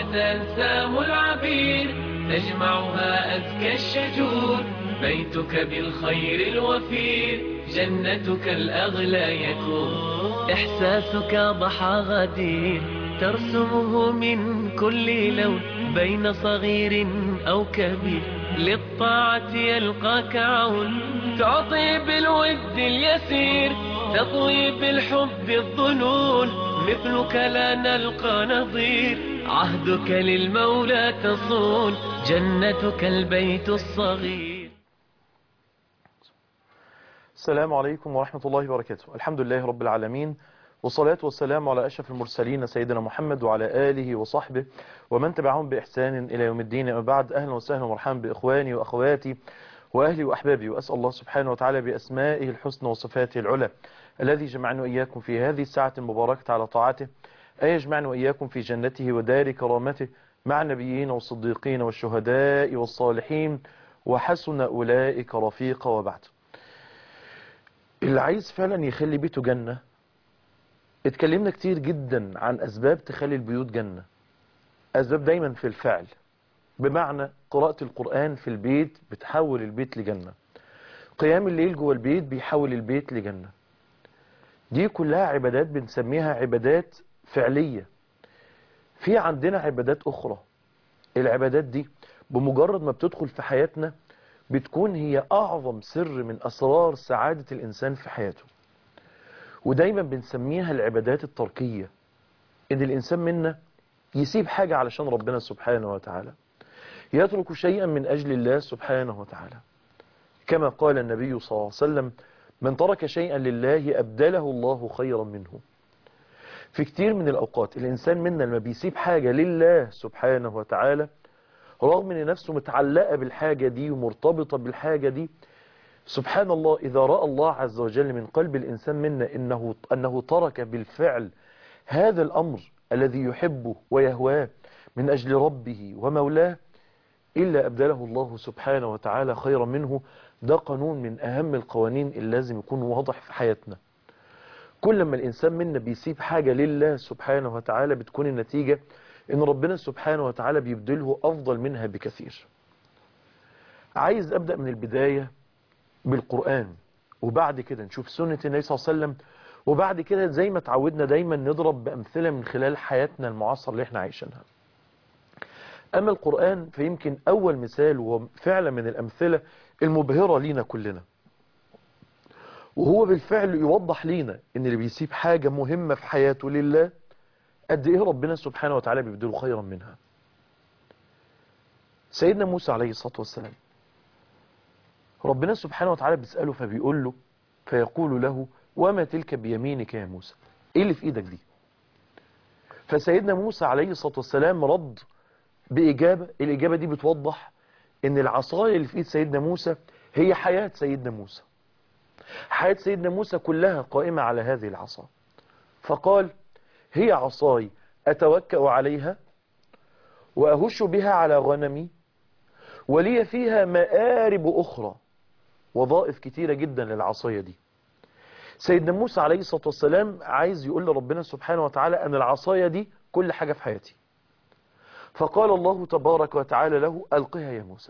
تنسام العبير تجمعها أزكى الشجور بيتك بالخير الوفير جنتك الأغلى يكون إحساسك ضحى غدير ترسمه من كل لون بين صغير أو كبير للطاعة يلقاك عون تعطي بالود اليسير تطوي بالحب الظنون مثلك لا نلقى نظير عهدك للمولى تصون جنتك البيت الصغير السلام عليكم ورحمة الله وبركاته الحمد لله رب العالمين والصلاة والسلام على أشرف المرسلين سيدنا محمد وعلى آله وصحبه ومن تبعهم بإحسان إلى يوم الدين أما بعد أهلا وسهلا ومرحبا بإخواني وأخواتي وأهلي وأحبابي وأسأل الله سبحانه وتعالى بأسمائه الحسنى وصفاته العلى الذي جمعنا وإياكم في هذه الساعة المباركة على طاعته أن يجمعنا وإياكم في جنته ودار كرامته مع النبيين والصديقين والشهداء والصالحين وحسن أولئك رفيقا وبعد اللي عايز فعلا يخلي بيته جنة اتكلمنا كتير جدا عن أسباب تخلي البيوت جنة أسباب دايما في الفعل بمعنى قراءة القرآن في البيت بتحول البيت لجنة قيام الليل جوه البيت بيحول البيت لجنة دي كلها عبادات بنسميها عبادات فعلية في عندنا عبادات أخرى العبادات دي بمجرد ما بتدخل في حياتنا بتكون هي أعظم سر من أسرار سعادة الإنسان في حياته ودايما بنسميها العبادات التركية إن الإنسان منا يسيب حاجة علشان ربنا سبحانه وتعالى يترك شيئا من أجل الله سبحانه وتعالى كما قال النبي صلى الله عليه وسلم من ترك شيئا لله أبدله الله خيرا منه في كتير من الأوقات الإنسان منا لما بيسيب حاجة لله سبحانه وتعالى رغم ان نفسه متعلقة بالحاجة دي ومرتبطة بالحاجة دي سبحان الله إذا رأى الله عز وجل من قلب الإنسان منا إنه, أنه ترك بالفعل هذا الأمر الذي يحبه ويهواه من أجل ربه ومولاه إلا أبدله الله سبحانه وتعالى خيرا منه ده قانون من أهم القوانين اللي لازم يكون واضح في حياتنا كل ما الإنسان منا بيسيب حاجة لله سبحانه وتعالى بتكون النتيجة ان ربنا سبحانه وتعالى بيبدله افضل منها بكثير عايز ابدأ من البداية بالقرآن وبعد كده نشوف سنة النبي صلى الله عليه وسلم وبعد كده زي ما تعودنا دايما نضرب بأمثلة من خلال حياتنا المعاصرة اللي احنا عايشينها اما القرآن فيمكن اول مثال وفعلا من الامثلة المبهرة لينا كلنا وهو بالفعل يوضح لينا ان اللي بيسيب حاجة مهمة في حياته لله قد ايه ربنا سبحانه وتعالى بيبدله خيرا منها سيدنا موسى عليه الصلاة والسلام ربنا سبحانه وتعالى بيسأله فبيقول له فيقول له وما تلك بيمينك يا موسى ايه اللي في ايدك دي فسيدنا موسى عليه الصلاة والسلام رد بإجابة الإجابة دي بتوضح ان العصاية اللي في ايد سيدنا موسى هي حياة سيدنا موسى حياة سيدنا موسى كلها قائمة على هذه العصا فقال هي عصاي أتوكأ عليها وأهش بها على غنمي ولي فيها مآرب أخرى وظائف كتيرة جدا للعصاية دي سيدنا موسى عليه الصلاة والسلام عايز يقول لربنا سبحانه وتعالى أن العصاية دي كل حاجة في حياتي فقال الله تبارك وتعالى له ألقها يا موسى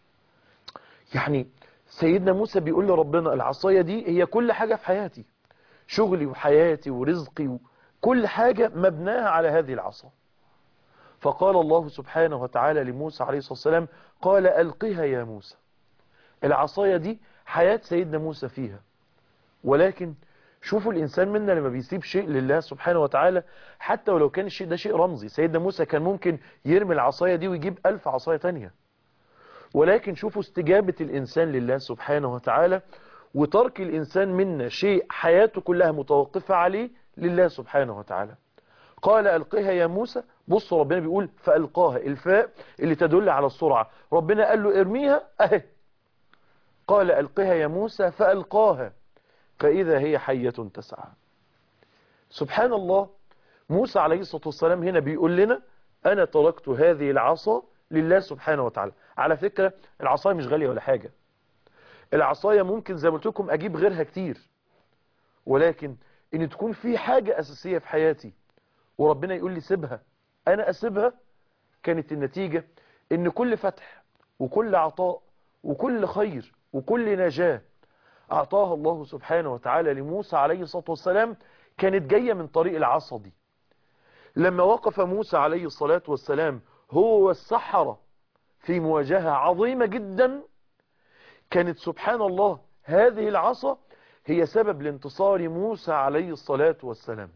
يعني سيدنا موسى بيقول لربنا العصاية دي هي كل حاجة في حياتي شغلي وحياتي ورزقي و... كل حاجة مبناها على هذه العصا فقال الله سبحانه وتعالى لموسى عليه الصلاة والسلام قال ألقها يا موسى العصاية دي حياة سيدنا موسى فيها ولكن شوفوا الإنسان منا لما بيسيب شيء لله سبحانه وتعالى حتى ولو كان الشيء ده شيء رمزي سيدنا موسى كان ممكن يرمي العصاية دي ويجيب ألف عصاية تانية ولكن شوفوا استجابة الإنسان لله سبحانه وتعالى وترك الإنسان منا شيء حياته كلها متوقفة عليه لله سبحانه وتعالى قال ألقها يا موسى بصوا ربنا بيقول فألقاها الفاء اللي تدل على السرعة ربنا قال له ارميها اهي قال ألقها يا موسى فألقاها فإذا هي حية تسعى سبحان الله موسى عليه الصلاة والسلام هنا بيقول لنا أنا تركت هذه العصا لله سبحانه وتعالى على فكرة العصاية مش غالية ولا حاجة العصاية ممكن زي ما قلت لكم أجيب غيرها كتير ولكن ان تكون في حاجة اساسية في حياتي وربنا يقول لي سيبها انا اسيبها كانت النتيجة ان كل فتح وكل عطاء وكل خير وكل نجاة اعطاها الله سبحانه وتعالى لموسى عليه الصلاة والسلام كانت جاية من طريق العصا دي لما وقف موسى عليه الصلاة والسلام هو والسحرة في مواجهة عظيمة جدا كانت سبحان الله هذه العصا هي سبب لانتصار موسى عليه الصلاة والسلام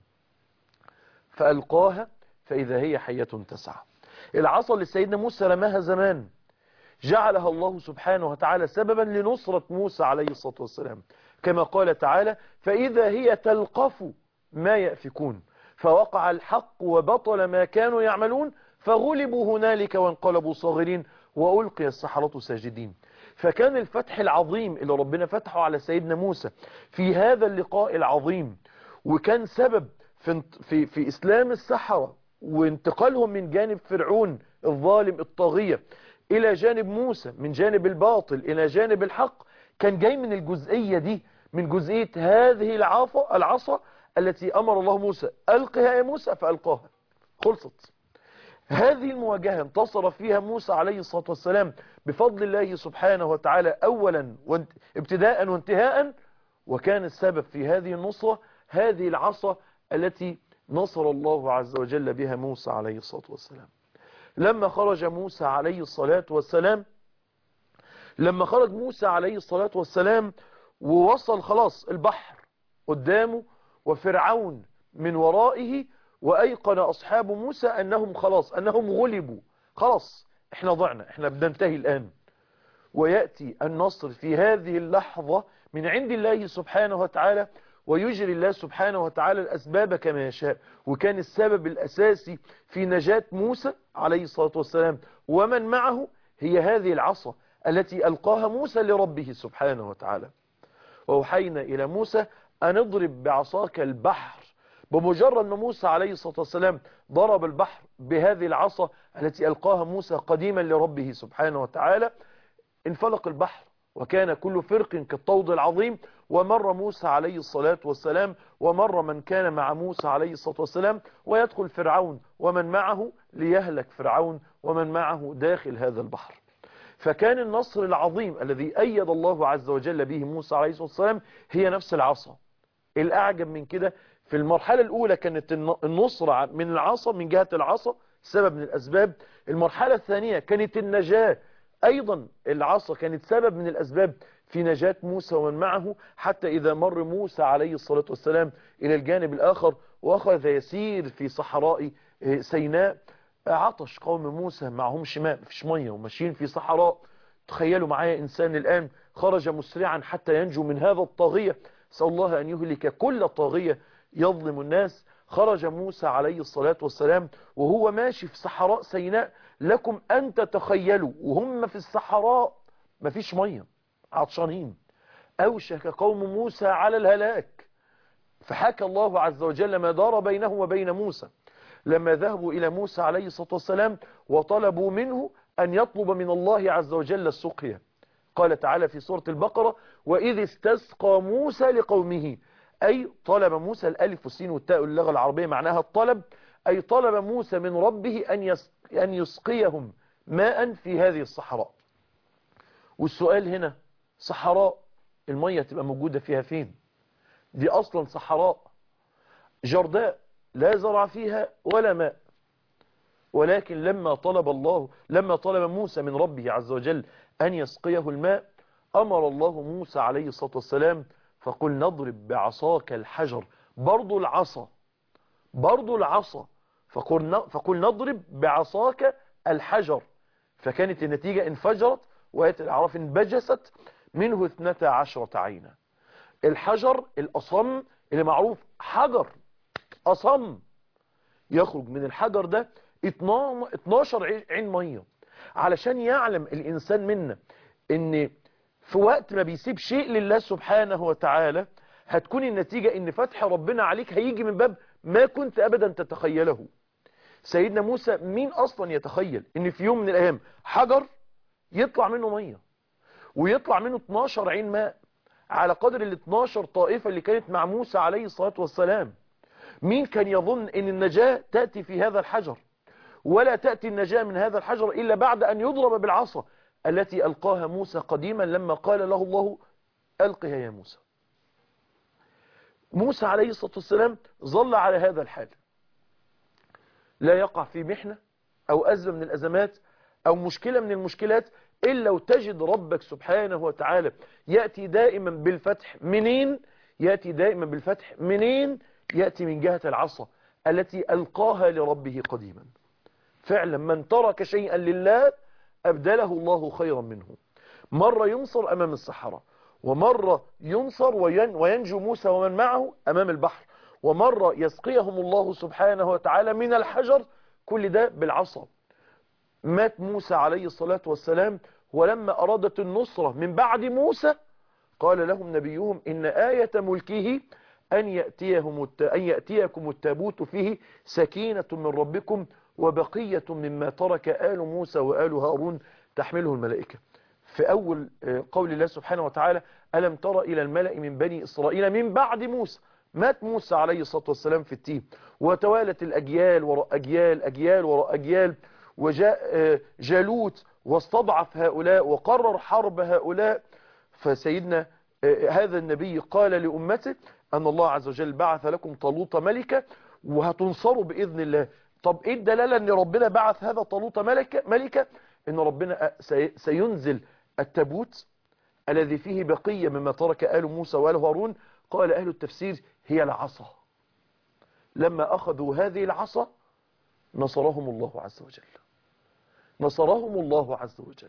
فألقاها فإذا هي حية تسعى العصا اللي سيدنا موسى رماها زمان جعلها الله سبحانه وتعالى سببا لنصرة موسى عليه الصلاة والسلام كما قال تعالى فإذا هي تلقف ما يأفكون فوقع الحق وبطل ما كانوا يعملون فغلبوا هنالك وانقلبوا صاغرين وألقي السحرة ساجدين فكان الفتح العظيم اللي ربنا فتحه على سيدنا موسى في هذا اللقاء العظيم وكان سبب في, في, في إسلام السحرة وانتقالهم من جانب فرعون الظالم الطاغية إلى جانب موسى من جانب الباطل إلى جانب الحق كان جاي من الجزئية دي من جزئية هذه العصا العصا التي أمر الله موسى ألقها يا موسى فألقاها خلصت هذه المواجهة انتصر فيها موسى عليه الصلاة والسلام بفضل الله سبحانه وتعالى أولا ابتداء وانتهاء وكان السبب في هذه النصرة هذه العصا التي نصر الله عز وجل بها موسى عليه الصلاة والسلام لما خرج موسى عليه الصلاة والسلام لما خرج موسى عليه الصلاة والسلام ووصل خلاص البحر قدامه وفرعون من ورائه وأيقن أصحاب موسى أنهم خلاص أنهم غلبوا خلاص احنا ضعنا احنا بننتهي الآن ويأتي النصر في هذه اللحظة من عند الله سبحانه وتعالى ويجري الله سبحانه وتعالى الأسباب كما يشاء وكان السبب الأساسي في نجاة موسى عليه الصلاة والسلام ومن معه هي هذه العصا التي ألقاها موسى لربه سبحانه وتعالى وأوحينا إلى موسى أن اضرب بعصاك البحر بمجرد ما موسى عليه الصلاة والسلام ضرب البحر بهذه العصا التي ألقاها موسى قديما لربه سبحانه وتعالى انفلق البحر وكان كل فرق كالطود العظيم ومر موسى عليه الصلاة والسلام ومر من كان مع موسى عليه الصلاة والسلام ويدخل فرعون ومن معه ليهلك فرعون ومن معه داخل هذا البحر فكان النصر العظيم الذي أيد الله عز وجل به موسى عليه الصلاة والسلام هي نفس العصا الأعجب من كده في المرحلة الأولى كانت النصرة من العصا من جهة العصا سبب من الأسباب المرحلة الثانية كانت النجاة أيضا العصا كانت سبب من الأسباب في نجاة موسى ومن معه حتى إذا مر موسى عليه الصلاة والسلام إلى الجانب الآخر وأخذ يسير في صحراء سيناء عطش قوم موسى معهمش ماء مفيش مية وماشيين في صحراء تخيلوا معايا إنسان الآن خرج مسرعا حتى ينجو من هذا الطاغية سأل الله أن يهلك كل طاغية يظلم الناس خرج موسى عليه الصلاة والسلام وهو ماشي في صحراء سيناء لكم أن تتخيلوا وهم في الصحراء مفيش مية عطشانين أوشك قوم موسى على الهلاك فحكى الله عز وجل ما دار بينه وبين موسى لما ذهبوا إلى موسى عليه الصلاة والسلام وطلبوا منه أن يطلب من الله عز وجل السقيا قال تعالى في سورة البقرة وإذ استسقى موسى لقومه أي طلب موسى الألف والسين والتاء اللغة العربية معناها الطلب أي طلب موسى من ربه أن أن يسقيهم ماء في هذه الصحراء والسؤال هنا صحراء المية تبقى موجودة فيها فين دي أصلا صحراء جرداء لا زرع فيها ولا ماء ولكن لما طلب الله لما طلب موسى من ربه عز وجل أن يسقيه الماء أمر الله موسى عليه الصلاة والسلام فقل نضرب بعصاك الحجر برضو العصا برضو العصا فقل, فقل نضرب بعصاك الحجر فكانت النتيجة انفجرت وآية الأعراف انبجست منه اثنتا عشرة عينا الحجر الأصم اللي معروف حجر أصم يخرج من الحجر ده 12 عين مية علشان يعلم الإنسان منا ان في وقت ما بيسيب شيء لله سبحانه وتعالى هتكون النتيجة ان فتح ربنا عليك هيجي من باب ما كنت ابدا تتخيله سيدنا موسى مين اصلا يتخيل ان في يوم من الايام حجر يطلع منه مية ويطلع منه 12 عين ماء على قدر ال 12 طائفة اللي كانت مع موسى عليه الصلاة والسلام مين كان يظن ان النجاة تأتي في هذا الحجر ولا تأتي النجاة من هذا الحجر إلا بعد أن يضرب بالعصا التي ألقاها موسى قديما لما قال له الله ألقها يا موسى موسى عليه الصلاة والسلام ظل على هذا الحال لا يقع في محنة أو أزمة من الأزمات أو مشكلة من المشكلات إلا وتجد ربك سبحانه وتعالى يأتي دائما بالفتح منين يأتي دائما بالفتح منين يأتي من جهة العصا التي ألقاها لربه قديما فعلا من ترك شيئا لله أبدله الله خيرا منه مرة ينصر أمام الصحراء ومرة ينصر وينجو موسى ومن معه أمام البحر ومرة يسقيهم الله سبحانه وتعالى من الحجر كل ده بالعصا مات موسى عليه الصلاة والسلام ولما أرادت النصرة من بعد موسى قال لهم نبيهم إن آية ملكه أن, يأتيهم الت... أن يأتيكم التابوت فيه سكينة من ربكم وبقية مما ترك آل موسى وآل هارون تحمله الملائكة في أول قول الله سبحانه وتعالى ألم تر إلى الملأ من بني إسرائيل من بعد موسى مات موسى عليه الصلاة والسلام في التين وتوالت الأجيال وراء أجيال أجيال وراء أجيال وجاء جالوت واستضعف هؤلاء وقرر حرب هؤلاء فسيدنا هذا النبي قال لأمته أن الله عز وجل بعث لكم طالوت ملكة وهتنصروا بإذن الله طب إيه الدلالة أن ربنا بعث هذا طالوت ملكة, ملكة أن ربنا سينزل التابوت الذي فيه بقية مما ترك آل موسى وآل هارون قال أهل التفسير هي العصا لما أخذوا هذه العصا نصرهم الله عز وجل نصرهم الله عز وجل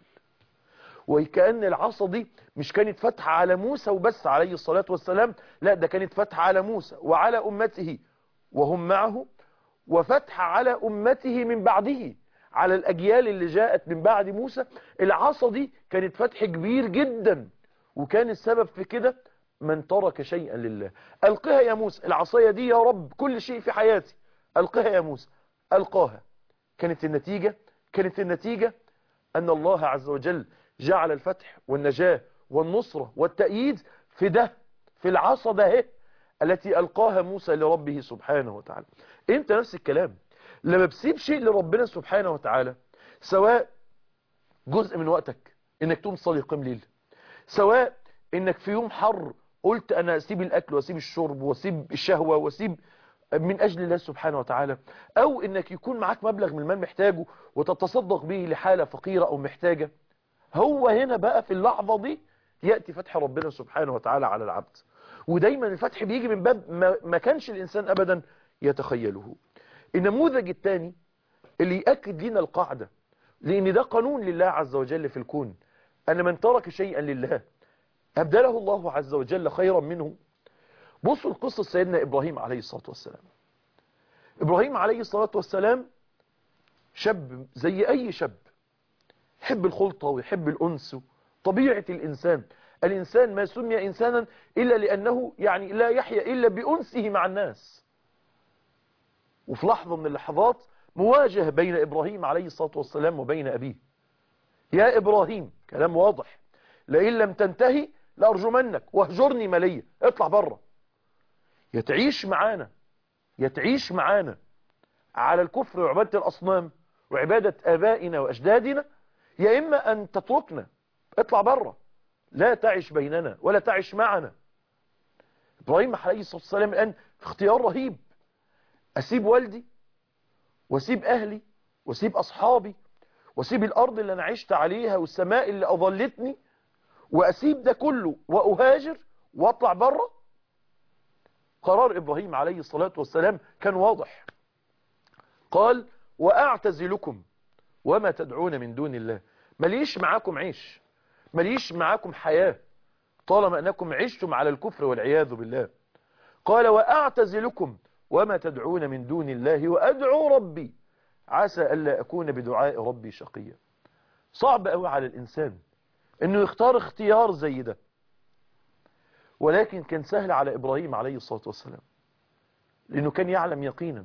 وكأن العصا دي مش كانت فتحة على موسى وبس عليه الصلاة والسلام لا ده كانت فتحة على موسى وعلى أمته وهم معه وفتحة على أمته من بعده على الأجيال اللي جاءت من بعد موسى العصا دي كانت فتح كبير جدا وكان السبب في كده من ترك شيئا لله ألقها يا موسى العصاية دي يا رب كل شيء في حياتي ألقها يا موسى ألقاها كانت النتيجة كانت النتيجة أن الله عز وجل جعل الفتح والنجاة والنصرة والتأييد في ده في العصا ده التي ألقاها موسى لربه سبحانه وتعالى انت نفس الكلام لما بسيب شيء لربنا سبحانه وتعالى سواء جزء من وقتك انك تقوم تصلي قيام ليل سواء انك في يوم حر قلت انا اسيب الاكل واسيب الشرب واسيب الشهوة واسيب من اجل الله سبحانه وتعالى او انك يكون معاك مبلغ من المال محتاجه وتتصدق به لحالة فقيرة او محتاجة هو هنا بقى في اللحظة دي يأتي فتح ربنا سبحانه وتعالى على العبد ودايما الفتح بيجي من باب ما, ما كانش الإنسان أبدا يتخيله النموذج الثاني اللي يأكد لنا القاعدة لأن ده قانون لله عز وجل في الكون أن من ترك شيئا لله أبدله الله عز وجل خيرا منه بصوا القصة سيدنا إبراهيم عليه الصلاة والسلام إبراهيم عليه الصلاة والسلام شاب زي أي شاب يحب الخلطة ويحب الأنس طبيعة الإنسان الإنسان ما سمي إنسانا إلا لأنه يعني لا يحيا إلا بأنسه مع الناس وفي لحظة من اللحظات مواجهة بين إبراهيم عليه الصلاة والسلام وبين أبيه يا إبراهيم كلام واضح لئن لم تنتهي لأرجمنك واهجرني مليا اطلع بره يتعيش معانا يتعيش معانا على الكفر وعبادة الأصنام وعبادة آبائنا وأجدادنا يا إما أن تتركنا اطلع بره لا تعيش بيننا ولا تعيش معنا إبراهيم عليه الصلاة والسلام الآن في اختيار رهيب أسيب والدي وأسيب أهلي وأسيب أصحابي وأسيب الأرض اللي أنا عشت عليها والسماء اللي أظلتني وأسيب ده كله وأهاجر وأطلع بره قرار إبراهيم عليه الصلاة والسلام كان واضح قال وأعتزلكم وما تدعون من دون الله مليش معاكم عيش مليش معاكم حياة طالما أنكم عشتم على الكفر والعياذ بالله قال وأعتزلكم وما تدعون من دون الله وأدعو ربي عسى ألا أكون بدعاء ربي شقيا صعب قوي على الإنسان أنه يختار اختيار زي ده ولكن كان سهل على إبراهيم عليه الصلاة والسلام لأنه كان يعلم يقينا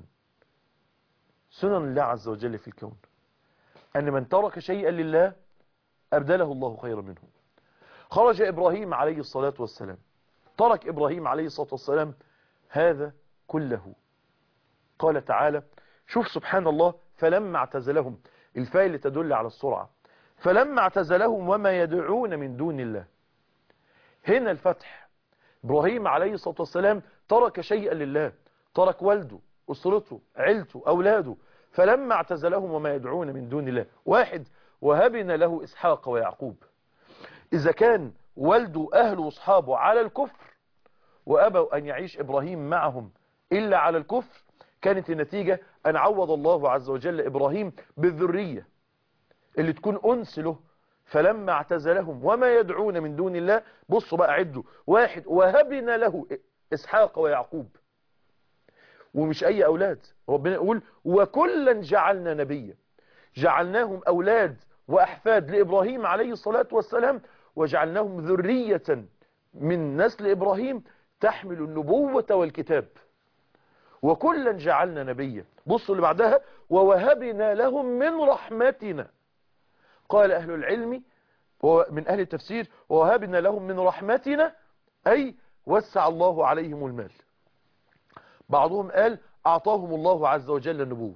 سنن الله عز وجل في الكون أن من ترك شيئا لله أبدله الله خيرا منه خرج إبراهيم عليه الصلاة والسلام ترك إبراهيم عليه الصلاة والسلام هذا كله قال تعالى شوف سبحان الله فلما اعتزلهم الفاء اللي تدل على السرعة فلما اعتزلهم وما يدعون من دون الله هنا الفتح إبراهيم عليه الصلاة والسلام ترك شيئا لله ترك والده أسرته عيلته أولاده فلما اعتزلهم وما يدعون من دون الله واحد وهبنا له إسحاق ويعقوب إذا كان والده أهله وأصحابه على الكفر وأبوا أن يعيش إبراهيم معهم إلا على الكفر كانت النتيجة أن عوض الله عز وجل إبراهيم بالذرية اللي تكون أنس له فلما اعتزلهم وما يدعون من دون الله بصوا بقى عدوا واحد وهبنا له إسحاق ويعقوب ومش أي أولاد ربنا يقول وكلا جعلنا نبيا جعلناهم أولاد وأحفاد لإبراهيم عليه الصلاة والسلام وجعلناهم ذرية من نسل إبراهيم تحمل النبوة والكتاب وكلا جعلنا نبيا بصوا اللي بعدها ووهبنا لهم من رحمتنا قال أهل العلم من أهل التفسير ووهبنا لهم من رحمتنا أي وسع الله عليهم المال بعضهم قال أعطاهم الله عز وجل النبوة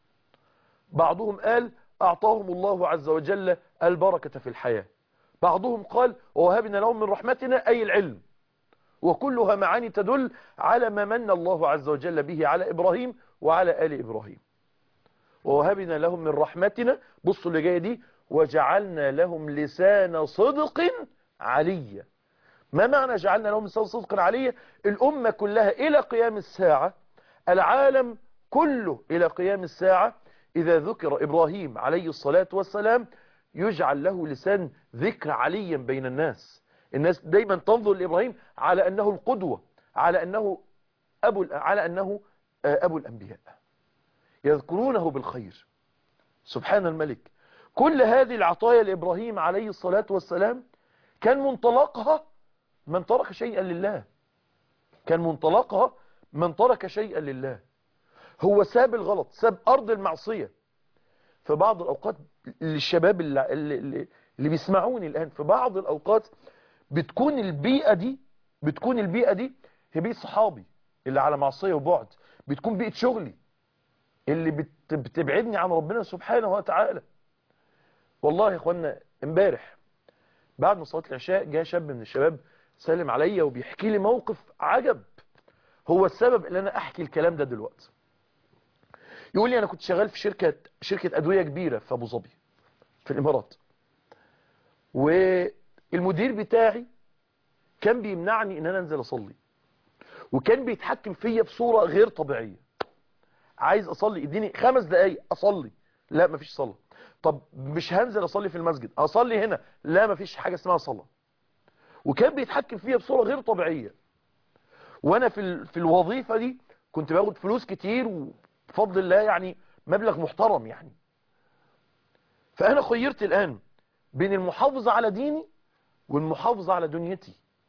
بعضهم قال أعطاهم الله عز وجل البركة في الحياة بعضهم قال ووهبنا لهم من رحمتنا أي العلم وكلها معاني تدل على ما من الله عز وجل به على إبراهيم وعلى آل إبراهيم ووهبنا لهم من رحمتنا بصوا اللي جايه دي وجعلنا لهم لسان صدق عليا ما معنى جعلنا لهم لسان صدق عليا الأمة كلها إلى قيام الساعة العالم كله إلى قيام الساعة إذا ذكر إبراهيم عليه الصلاة والسلام يجعل له لسان ذكر عليا بين الناس الناس دايما تنظر لإبراهيم على أنه القدوة على أنه أبو, على أنه أبو الأنبياء يذكرونه بالخير سبحان الملك كل هذه العطايا لإبراهيم عليه الصلاة والسلام كان منطلقها من ترك شيئا لله كان منطلقها من ترك شيئا لله هو ساب الغلط ساب أرض المعصية في بعض الأوقات للشباب اللي, اللي, اللي بيسمعوني الآن في بعض الأوقات بتكون البيئة دي بتكون البيئة دي هي بيئة صحابي اللي على معصية وبعد بتكون بيئة شغلي اللي بت بتبعدني عن ربنا سبحانه وتعالى والله يا اخوانا امبارح بعد ما صلاه العشاء جاء شاب من الشباب سلم عليا وبيحكي لي موقف عجب هو السبب اللي انا احكي الكلام ده دلوقتي يقول لي انا كنت شغال في شركه شركه ادويه كبيره في ابو ظبي في الامارات والمدير بتاعي كان بيمنعني ان انا انزل اصلي وكان بيتحكم فيا بصوره غير طبيعيه عايز اصلي اديني خمس دقايق اصلي لا مفيش صلاه طب مش هنزل اصلي في المسجد اصلي هنا لا مفيش حاجه اسمها صلاه وكان بيتحكم فيا بصوره غير طبيعيه وانا في في الوظيفه دي كنت باخد فلوس كتير وبفضل الله يعني مبلغ محترم يعني فانا خيرت الان بين المحافظه على ديني والمحافظه على دنيتي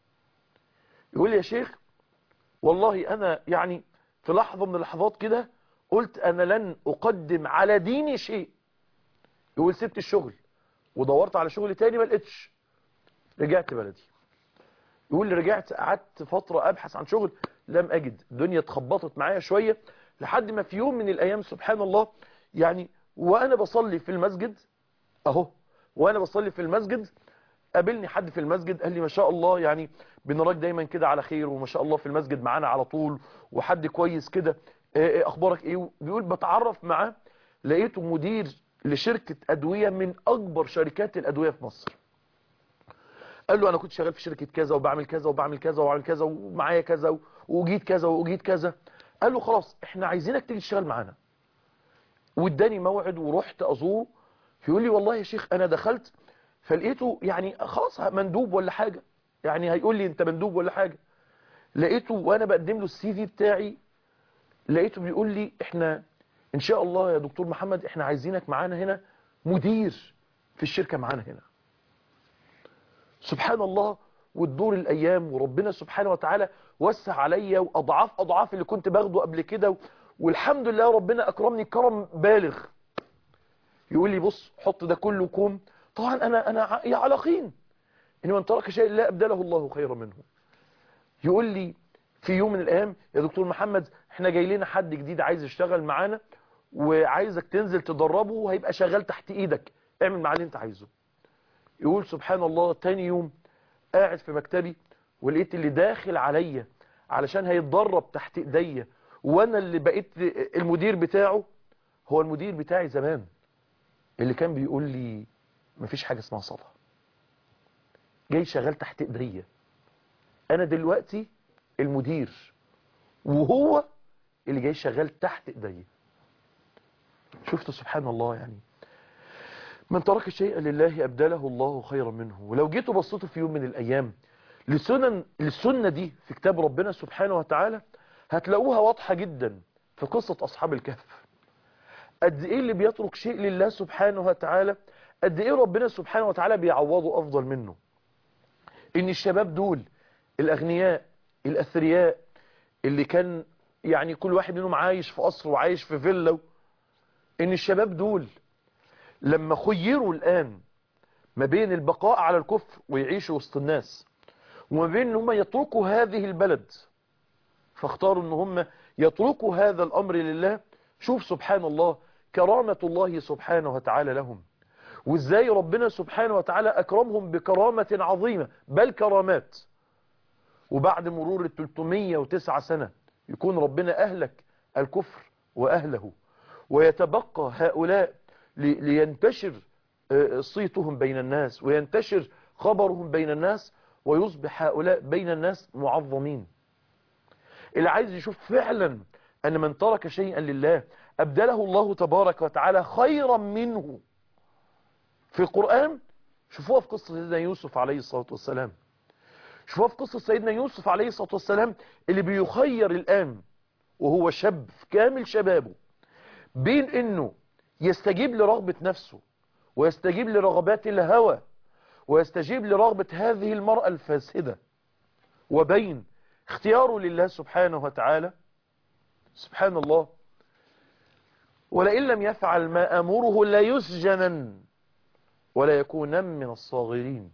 يقول لي يا شيخ والله انا يعني في لحظه من اللحظات كده قلت انا لن اقدم على ديني شيء يقول سبت الشغل ودورت على شغل تاني ما لقيتش رجعت بلدي يقول لي رجعت قعدت فترة ابحث عن شغل لم اجد الدنيا اتخبطت معايا شوية لحد ما في يوم من الايام سبحان الله يعني وانا بصلي في المسجد اهو وانا بصلي في المسجد قابلني حد في المسجد قال لي ما شاء الله يعني بنراك دايما كده على خير وما شاء الله في المسجد معانا على طول وحد كويس كده ايه اخبارك ايه بيقول بتعرف معاه لقيته مدير لشركة أدوية من أكبر شركات الأدوية في مصر قال له أنا كنت شغال في شركة كذا وبعمل كذا وبعمل كذا وبعمل كذا ومعايا كذا وجيت كذا وجيت كذا قال له خلاص احنا عايزينك تيجي تشتغل معانا واداني موعد ورحت أزوره يقول لي والله يا شيخ أنا دخلت فلقيته يعني خلاص مندوب ولا حاجة يعني هيقول لي أنت مندوب ولا حاجة لقيته وأنا بقدم له السي في بتاعي لقيته بيقول لي احنا ان شاء الله يا دكتور محمد احنا عايزينك معانا هنا مدير في الشركة معانا هنا سبحان الله والدور الايام وربنا سبحانه وتعالى وسع عليا واضعاف اضعاف اللي كنت باخده قبل كده والحمد لله ربنا اكرمني كرم بالغ يقول لي بص حط ده كله كوم طبعا انا انا على يقين ان من ترك شيء لا ابدله الله خيرا منه يقول لي في يوم من الايام يا دكتور محمد احنا جاي لنا حد جديد عايز يشتغل معانا وعايزك تنزل تدربه وهيبقى شغال تحت ايدك اعمل معاه اللي انت عايزه يقول سبحان الله تاني يوم قاعد في مكتبي ولقيت اللي داخل عليا علشان هيتدرب تحت ايديا وانا اللي بقيت المدير بتاعه هو المدير بتاعي زمان اللي كان بيقول لي مفيش حاجة اسمها صلاة جاي شغال تحت ايديا انا دلوقتي المدير وهو اللي جاي شغال تحت ايديا شفت سبحان الله يعني من ترك شيئا لله أبدله الله خيرا منه ولو جيتوا بصيتوا في يوم من الأيام لسنن للسنة دي في كتاب ربنا سبحانه وتعالى هتلاقوها واضحة جدا في قصة أصحاب الكهف قد إيه اللي بيترك شيء لله سبحانه وتعالى قد إيه ربنا سبحانه وتعالى بيعوضه أفضل منه إن الشباب دول الأغنياء الأثرياء اللي كان يعني كل واحد منهم عايش في قصر وعايش في فيلا إن الشباب دول لما خيروا الآن ما بين البقاء على الكفر ويعيشوا وسط الناس وما بين ان هم يتركوا هذه البلد فاختاروا ان هم يتركوا هذا الأمر لله شوف سبحان الله كرامة الله سبحانه وتعالى لهم وازاي ربنا سبحانه وتعالى أكرمهم بكرامة عظيمة بل كرامات وبعد مرور ال 309 سنة يكون ربنا أهلك الكفر وأهله ويتبقى هؤلاء لينتشر صيتهم بين الناس وينتشر خبرهم بين الناس ويصبح هؤلاء بين الناس معظمين اللي عايز يشوف فعلا أن من ترك شيئا لله أبدله الله تبارك وتعالى خيرا منه في القرآن شوفوها في قصة سيدنا يوسف عليه الصلاة والسلام شوفوها في قصة سيدنا يوسف عليه الصلاة والسلام اللي بيخير الآن وهو شاب في كامل شبابه بين انه يستجيب لرغبة نفسه ويستجيب لرغبات الهوى ويستجيب لرغبة هذه المرأة الفاسدة وبين اختياره لله سبحانه وتعالى سبحان الله ولئن لم يفعل ما أمره لا يسجنن ولا يكونن من الصاغرين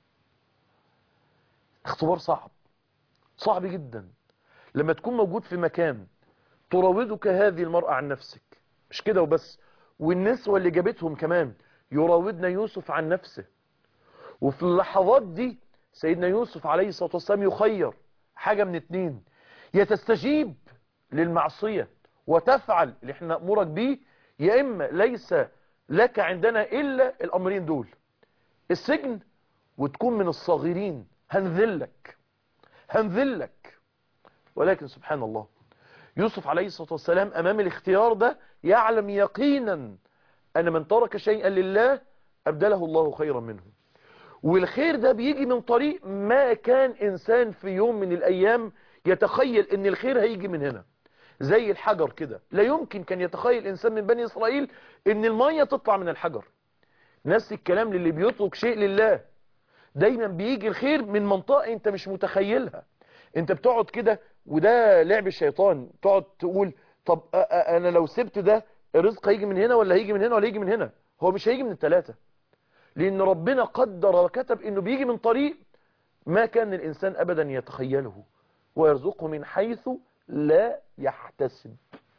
اختبار صعب صعب جدا لما تكون موجود في مكان تراودك هذه المرأة عن نفسك مش كده وبس والنسوة اللي جابتهم كمان يراودنا يوسف عن نفسه وفي اللحظات دي سيدنا يوسف عليه الصلاة والسلام يخير حاجة من اتنين يا تستجيب للمعصية وتفعل اللي احنا نأمرك بيه يا إما ليس لك عندنا إلا الأمرين دول السجن وتكون من الصاغرين هنذلك هنذلك ولكن سبحان الله يوسف عليه الصلاة والسلام أمام الاختيار ده يعلم يقينا أن من ترك شيئا لله أبدله الله خيرا منه والخير ده بيجي من طريق ما كان إنسان في يوم من الأيام يتخيل أن الخير هيجي من هنا زي الحجر كده لا يمكن كان يتخيل إنسان من بني إسرائيل أن المية تطلع من الحجر نفس الكلام للي بيترك شيء لله دايما بيجي الخير من منطقة انت مش متخيلها انت بتقعد كده وده لعب الشيطان تقعد تقول طب انا لو سبت ده الرزق هيجي من هنا ولا هيجي من هنا ولا هيجي من هنا هو مش هيجي من الثلاثة لان ربنا قدر وكتب انه بيجي من طريق ما كان الانسان ابدا يتخيله ويرزقه من حيث لا يحتسب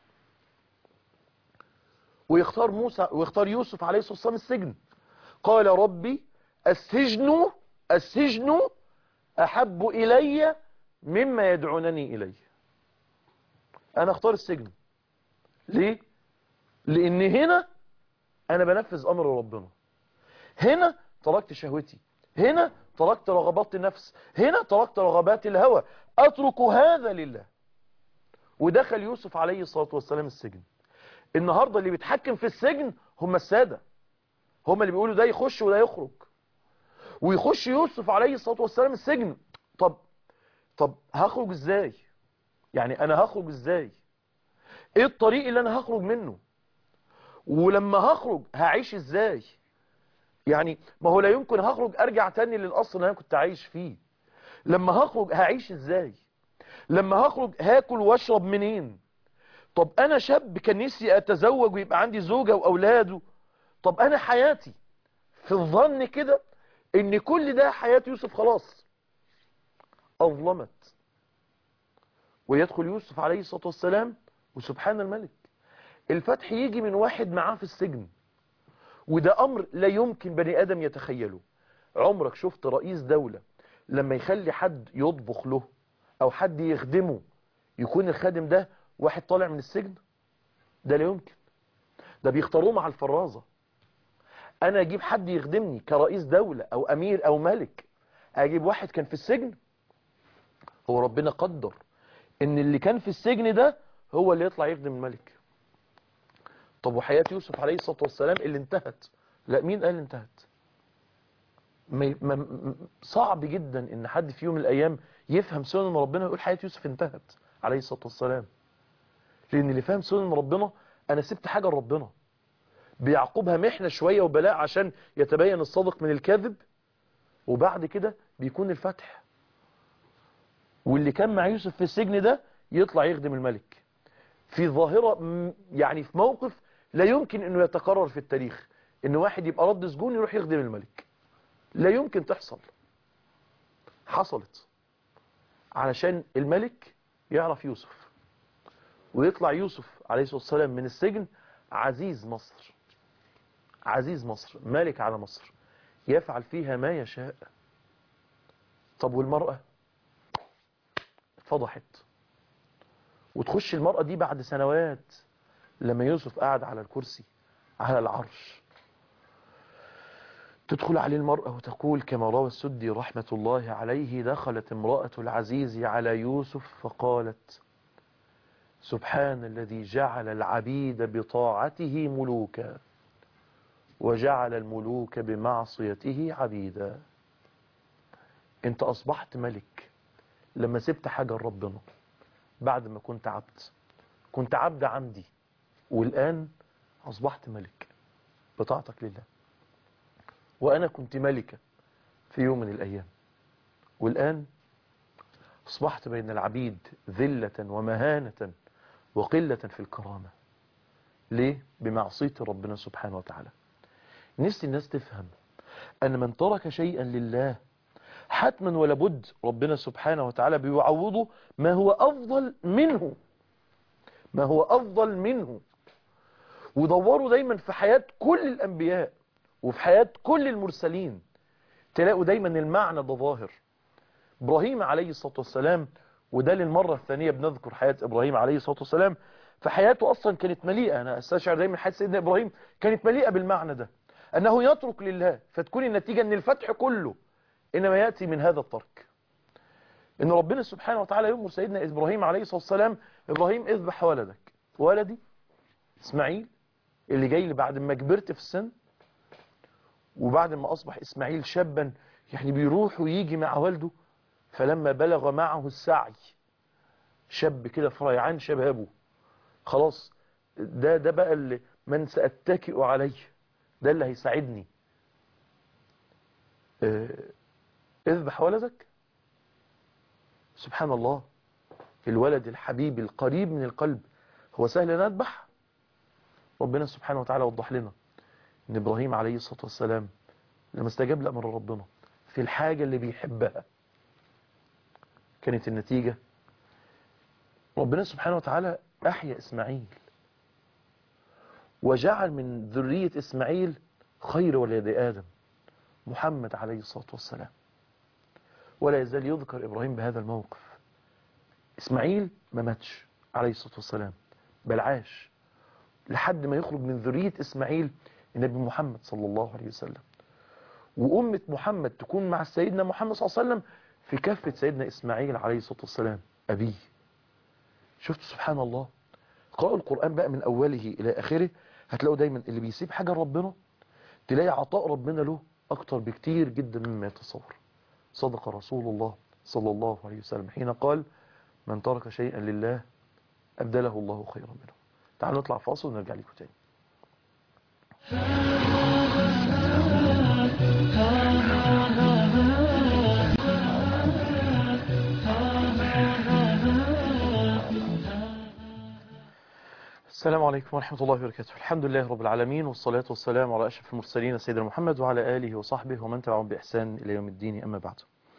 ويختار موسى ويختار يوسف عليه الصلاة والسلام السجن قال ربي السجن السجن أحب إلي مما يدعونني إليه أنا اختار السجن ليه؟ لأن هنا أنا بنفذ أمر ربنا هنا تركت شهوتي هنا تركت رغبات النفس هنا تركت رغبات الهوى أترك هذا لله ودخل يوسف عليه الصلاة والسلام السجن النهاردة اللي بيتحكم في السجن هم السادة هم اللي بيقولوا ده يخش وده يخرج ويخش يوسف عليه الصلاة والسلام السجن طب طب هخرج ازاي يعني انا هخرج ازاي ايه الطريق اللي انا هخرج منه ولما هخرج هعيش ازاي يعني ما هو لا يمكن هخرج ارجع تاني للاصل اللي انا كنت عايش فيه لما هخرج هعيش ازاي لما هخرج هاكل واشرب منين طب انا شاب كان نفسي اتزوج ويبقى عندي زوجة واولاده طب انا حياتي في الظن كده ان كل ده حياة يوسف خلاص اظلمت ويدخل يوسف عليه الصلاة والسلام وسبحان الملك الفتح يجي من واحد معاه في السجن وده أمر لا يمكن بني آدم يتخيله عمرك شفت رئيس دولة لما يخلي حد يطبخ له أو حد يخدمه يكون الخادم ده واحد طالع من السجن ده لا يمكن ده بيختاروه مع الفرازة أنا أجيب حد يخدمني كرئيس دولة أو أمير أو ملك أجيب واحد كان في السجن هو ربنا قدر إن اللي كان في السجن ده هو اللي يطلع يخدم الملك طب وحياة يوسف عليه الصلاة والسلام اللي انتهت لا مين قال انتهت ما ما صعب جدا ان حد في يوم من الايام يفهم سنن ربنا ويقول حياة يوسف انتهت عليه الصلاة والسلام لان اللي فاهم سنن ربنا انا سبت حاجة لربنا بيعقبها محنة شوية وبلاء عشان يتبين الصادق من الكاذب وبعد كده بيكون الفتح واللي كان مع يوسف في السجن ده يطلع يخدم الملك في ظاهرة يعني في موقف لا يمكن انه يتكرر في التاريخ ان واحد يبقى رد سجون يروح يخدم الملك لا يمكن تحصل حصلت علشان الملك يعرف يوسف ويطلع يوسف عليه الصلاة والسلام من السجن عزيز مصر عزيز مصر مالك على مصر يفعل فيها ما يشاء طب والمرأة فضحت وتخش المرأة دي بعد سنوات لما يوسف قاعد على الكرسي على العرش تدخل عليه المرأة وتقول كما روى السدي رحمة الله عليه دخلت امرأة العزيز على يوسف فقالت سبحان الذي جعل العبيد بطاعته ملوكا وجعل الملوك بمعصيته عبيدا انت اصبحت ملك لما سبت حاجة لربنا بعد ما كنت عبد كنت عبد عندي والآن أصبحت ملك بطاعتك لله وأنا كنت ملكة في يوم من الأيام والآن أصبحت بين العبيد ذلة ومهانة وقلة في الكرامة ليه؟ بمعصية ربنا سبحانه وتعالى نفسي الناس تفهم أن من ترك شيئا لله حتما ولا بد ربنا سبحانه وتعالى بيعوضه ما هو أفضل منه ما هو أفضل منه ودوروا دايما في حياة كل الأنبياء وفي حياة كل المرسلين تلاقوا دايما المعنى ده ظاهر إبراهيم عليه الصلاة والسلام وده للمرة الثانية بنذكر حياة إبراهيم عليه الصلاة والسلام فحياته أصلا كانت مليئة أنا أستشعر دايما حياة سيدنا إبراهيم كانت مليئة بالمعنى ده أنه يترك لله فتكون النتيجة أن الفتح كله إنما يأتي من هذا الترك إن ربنا سبحانه وتعالى يأمر سيدنا إبراهيم عليه الصلاة والسلام إبراهيم اذبح ولدك ولدي إسماعيل اللي جاي لي بعد ما كبرت في السن وبعد ما أصبح إسماعيل شابا يعني بيروح ويجي مع والده فلما بلغ معه السعي شاب كده في ريعان شبابه خلاص ده ده بقى اللي من سأتكئ عليه ده اللي هيساعدني اه اذبح ولدك سبحان الله الولد الحبيب القريب من القلب هو سهل ان اذبح ربنا سبحانه وتعالى وضح لنا ان ابراهيم عليه الصلاة والسلام لما استجاب لأمر ربنا في الحاجة اللي بيحبها كانت النتيجة ربنا سبحانه وتعالى أحيا إسماعيل وجعل من ذرية إسماعيل خير ولد آدم محمد عليه الصلاة والسلام ولا يزال يذكر إبراهيم بهذا الموقف إسماعيل ما ماتش عليه الصلاة والسلام بل عاش لحد ما يخرج من ذرية إسماعيل النبي محمد صلى الله عليه وسلم وأمة محمد تكون مع سيدنا محمد صلى الله عليه وسلم في كفة سيدنا إسماعيل عليه الصلاة والسلام أبيه شفت سبحان الله قرأوا القرآن بقى من أوله إلى آخره هتلاقوا دايما اللي بيسيب حاجة لربنا تلاقي عطاء ربنا له أكتر بكتير جدا مما يتصور صدق رسول الله صلى الله عليه وسلم حين قال من ترك شيئا لله أبدله الله خيرا منه تعالوا نطلع فاصل ونرجع لكم تاني السلام عليكم ورحمة الله وبركاته الحمد لله رب العالمين والصلاة والسلام على أشرف المرسلين سيدنا محمد وعلى آله وصحبه ومن تبعهم بإحسان إلى يوم الدين أما بعد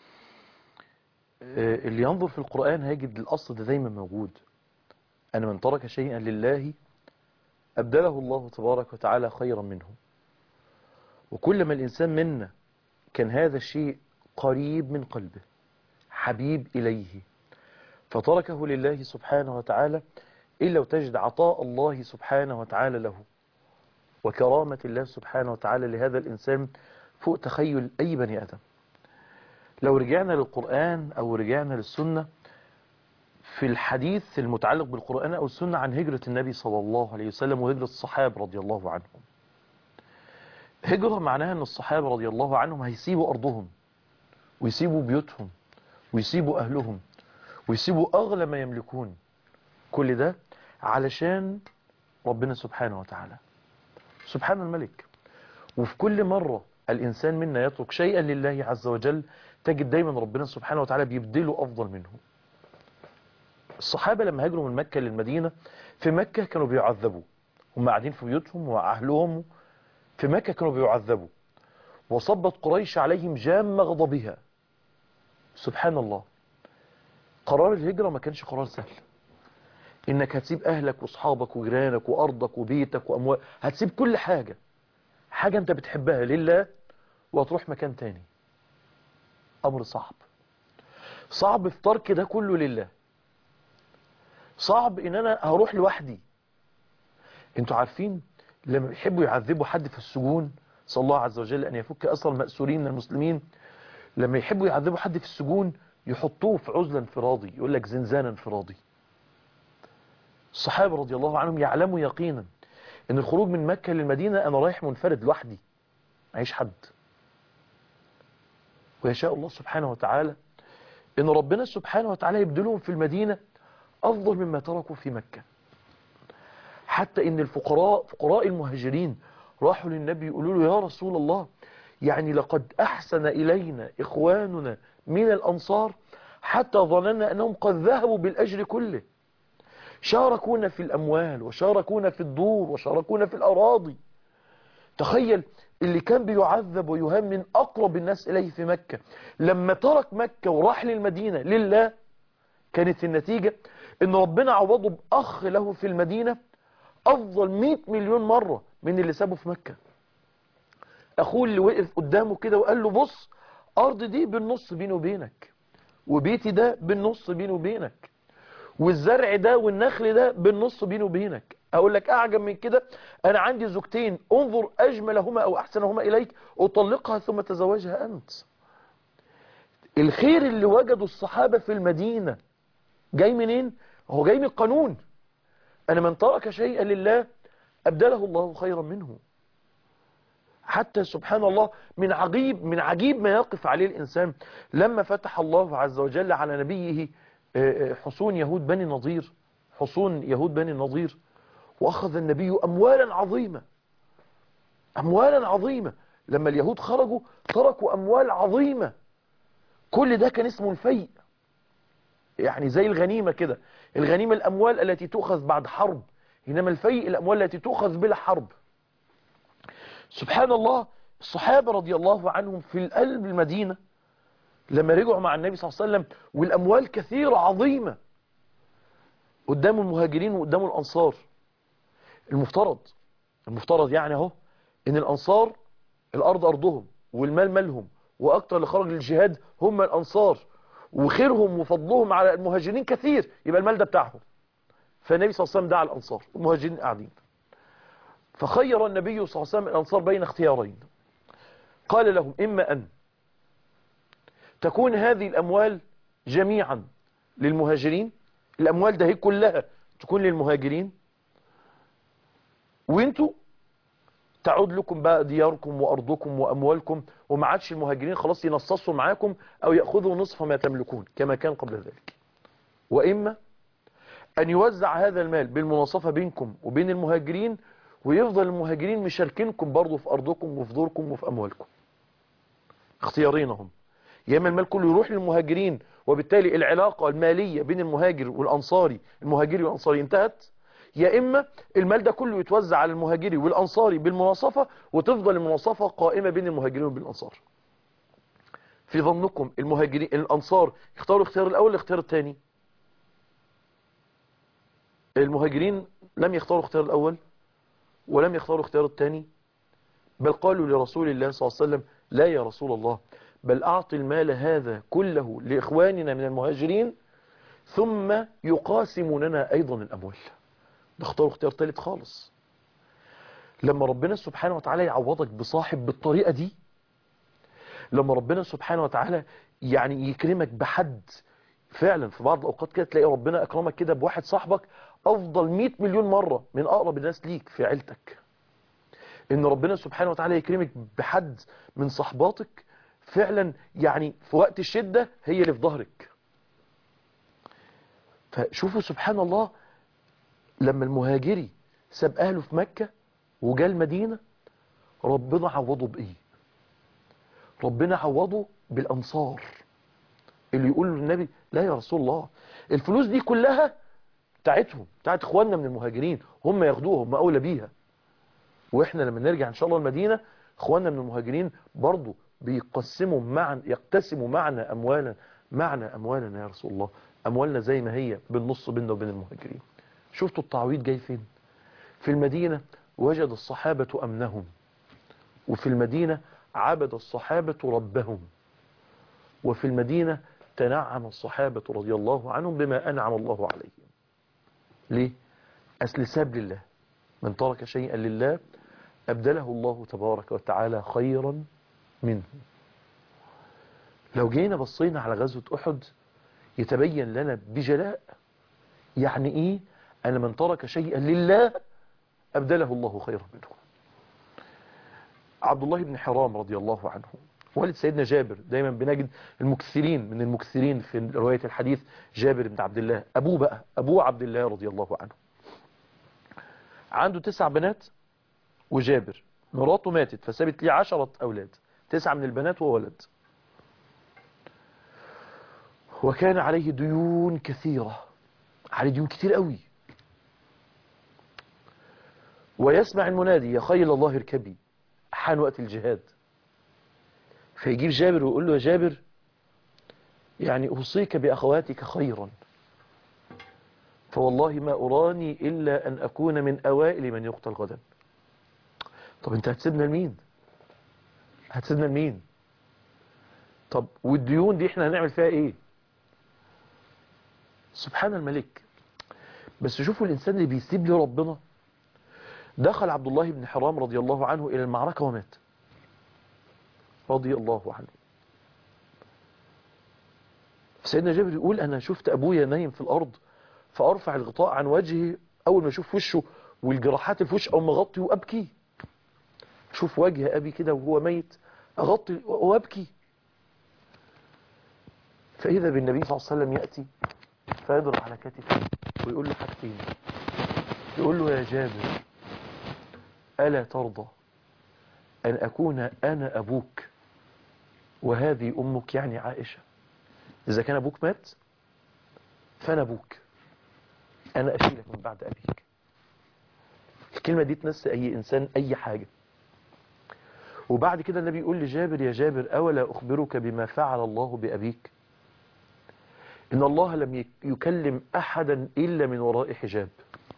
اللي ينظر في القرآن هيجد الأصل ده دايما موجود أن من ترك شيئا لله أبدله الله تبارك وتعالى خيرا منه وكل ما الإنسان منا كان هذا الشيء قريب من قلبه حبيب إليه فتركه لله سبحانه وتعالى إلا وتجد عطاء الله سبحانه وتعالى له وكرامة الله سبحانه وتعالى لهذا الإنسان فوق تخيل أي بني آدم لو رجعنا للقرآن أو رجعنا للسنة في الحديث المتعلق بالقرآن أو السنة عن هجرة النبي صلى الله عليه وسلم وهجرة الصحابة رضي الله عنهم هجرة معناها أن الصحابة رضي الله عنهم هيسيبوا أرضهم ويسيبوا بيوتهم ويسيبوا أهلهم ويسيبوا أغلى ما يملكون كل ده علشان ربنا سبحانه وتعالى سبحان الملك وفي كل مرة الإنسان منا يترك شيئا لله عز وجل تجد دايما ربنا سبحانه وتعالى بيبدله أفضل منه الصحابة لما هاجروا من مكة للمدينة في مكة كانوا بيعذبوا هم قاعدين في بيوتهم وأهلهم في مكة كانوا بيعذبوا وصبت قريش عليهم جام غضبها سبحان الله قرار الهجرة ما كانش قرار سهل انك هتسيب اهلك واصحابك وجيرانك وارضك وبيتك واموال هتسيب كل حاجة حاجة انت بتحبها لله وهتروح مكان تاني امر صعب صعب في ترك ده كله لله صعب ان انا هروح لوحدي انتوا عارفين لما بيحبوا يعذبوا حد في السجون صلى الله عز وجل ان يفك اسر المأسورين من المسلمين لما يحبوا يعذبوا حد في السجون يحطوه في عزلة انفرادي يقول لك زنزانة انفرادي الصحابة رضي الله عنهم يعلموا يقينا ان الخروج من مكة للمدينة انا رايح منفرد لوحدي معيش حد ويشاء الله سبحانه وتعالى ان ربنا سبحانه وتعالى يبدلهم في المدينة افضل مما تركوا في مكة حتى ان الفقراء فقراء المهاجرين راحوا للنبي يقولوا له يا رسول الله يعني لقد احسن الينا اخواننا من الانصار حتى ظننا انهم قد ذهبوا بالاجر كله شاركونا في الأموال وشاركونا في الدور وشاركونا في الأراضي تخيل اللي كان بيعذب ويهان من أقرب الناس إليه في مكة لما ترك مكة وراح للمدينة لله كانت النتيجة ان ربنا عوضه بأخ له في المدينة أفضل 100 مليون مرة من اللي سابه في مكة أخوه اللي وقف قدامه كده وقال له بص أرض دي بالنص بيني وبينك وبيتي ده بالنص بيني وبينك والزرع ده والنخل ده بالنص بيني وبينك اقول لك اعجب من كده انا عندي زوجتين انظر اجملهما او احسنهما اليك اطلقها ثم تزوجها انت الخير اللي وجده الصحابة في المدينة جاي منين هو جاي من القانون انا من ترك شيئا لله ابدله الله خيرا منه حتى سبحان الله من عجيب من عجيب ما يقف عليه الانسان لما فتح الله عز وجل على نبيه حصون يهود بني النضير حصون يهود بني النضير وأخذ النبي أموالا عظيمة أموالا عظيمة لما اليهود خرجوا تركوا أموال عظيمة كل ده كان اسمه الفيء يعني زي الغنيمة كده الغنيمة الأموال التي تؤخذ بعد حرب إنما الفيء الأموال التي تؤخذ بلا حرب سبحان الله الصحابة رضي الله عنهم في القلب المدينة لما رجعوا مع النبي صلى الله عليه وسلم والأموال كثيرة عظيمة قدام المهاجرين وقدام الأنصار المفترض المفترض يعني اهو ان الأنصار الأرض أرضهم والمال مالهم وأكتر اللي خرج للجهاد هم الأنصار وخيرهم وفضلهم على المهاجرين كثير يبقى المال ده بتاعهم فالنبي صلى الله عليه وسلم دعا الأنصار المهاجرين قاعدين فخير النبي صلى الله عليه وسلم الأنصار بين اختيارين قال لهم إما أن تكون هذه الأموال جميعا للمهاجرين الأموال ده هي كلها تكون للمهاجرين وانتوا تعود لكم بقى دياركم وأرضكم وأموالكم وما عادش المهاجرين خلاص ينصصوا معاكم أو يأخذوا نصف ما تملكون كما كان قبل ذلك وإما أن يوزع هذا المال بالمناصفة بينكم وبين المهاجرين ويفضل المهاجرين مشاركينكم برضه في أرضكم وفي دوركم وفي أموالكم اختيارينهم يا اما المال كله يروح للمهاجرين وبالتالي العلاقة المالية بين المهاجر والأنصاري المهاجري والأنصاري انتهت يا إما المال ده كله يتوزع على المهاجري والأنصاري بالمناصفة وتفضل المناصفة قائمة بين المهاجرين وبالأنصار في ظنكم المهاجرين الأنصار يختاروا الاختيار الأول الاختيار الثاني المهاجرين لم يختاروا الاختيار الأول ولم يختاروا اختيار الثاني بل قالوا لرسول الله صلى الله عليه وسلم لا يا رسول الله بل أعطي المال هذا كله لإخواننا من المهاجرين ثم يقاسموننا أيضا الأموال ده اختاروا اختيار ثالث خالص لما ربنا سبحانه وتعالى يعوضك بصاحب بالطريقة دي لما ربنا سبحانه وتعالى يعني يكرمك بحد فعلا في بعض الأوقات كده تلاقي ربنا أكرمك كده بواحد صاحبك أفضل 100 مليون مرة من أقرب الناس ليك في عيلتك إن ربنا سبحانه وتعالى يكرمك بحد من صحباتك فعلا يعني في وقت الشدة هي اللي في ظهرك فشوفوا سبحان الله لما المهاجري ساب أهله في مكة وجاء المدينة ربنا عوضه بإيه ربنا عوضه بالأنصار اللي يقول للنبي لا يا رسول الله الفلوس دي كلها بتاعتهم بتاعت اخواننا من المهاجرين هم ياخدوها هم اولى بيها واحنا لما نرجع ان شاء الله المدينة اخواننا من المهاجرين برضو بيقسموا معا يقتسموا معنا اموالا معنا اموالنا يا رسول الله اموالنا زي ما هي بالنص بيننا وبين المهاجرين شفتوا التعويض جاي فين في المدينة وجد الصحابة امنهم وفي المدينة عبد الصحابة ربهم وفي المدينة تنعم الصحابة رضي الله عنهم بما أنعم الله عليهم ليه؟ أصل ساب لله من ترك شيئا لله أبدله الله تبارك وتعالى خيرا منه لو جينا بصينا على غزوة أحد يتبين لنا بجلاء يعني إيه أن من ترك شيئا لله أبدله الله خيرا منه عبد الله بن حرام رضي الله عنه والد سيدنا جابر دايما بنجد المكثرين من المكثرين في رواية الحديث جابر بن عبد الله أبوه بقى أبوه عبد الله رضي الله عنه عنده تسع بنات وجابر مراته ماتت فسابت لي عشرة أولاد تسعة من البنات وولد وكان عليه ديون كثيرة عليه ديون كتير قوي ويسمع المنادي يا خيل الله اركبي حان وقت الجهاد فيجيب جابر ويقول له يا جابر يعني أوصيك بأخواتك خيرا فوالله ما أراني إلا أن أكون من أوائل من يقتل غدا طب أنت هتسيبنا لمين هتسيبنا لمين طب والديون دي احنا هنعمل فيها ايه سبحان الملك بس شوفوا الإنسان اللي بيسيب لربنا دخل عبد الله بن حرام رضي الله عنه إلى المعركة ومات رضي الله عنه سيدنا جابر يقول أنا شفت أبويا نايم في الأرض فأرفع الغطاء عن وجهي أول ما أشوف وشه والجراحات في وشه أو مغطي وأبكي شوف وجه أبي كده وهو ميت أغطي وأبكي فإذا بالنبي صلى الله عليه وسلم يأتي فيضرب على كتفه ويقول له حاجتين يقول له يا جابر ألا ترضى أن أكون أنا أبوك وهذه أمك يعني عائشة إذا كان أبوك مات فأنا أبوك أنا أشيلك من بعد أبيك الكلمة دي تنسى أي إنسان أي حاجة وبعد كده النبي يقول لجابر يا جابر أولا أخبرك بما فعل الله بأبيك إن الله لم يكلم أحدا إلا من وراء حجاب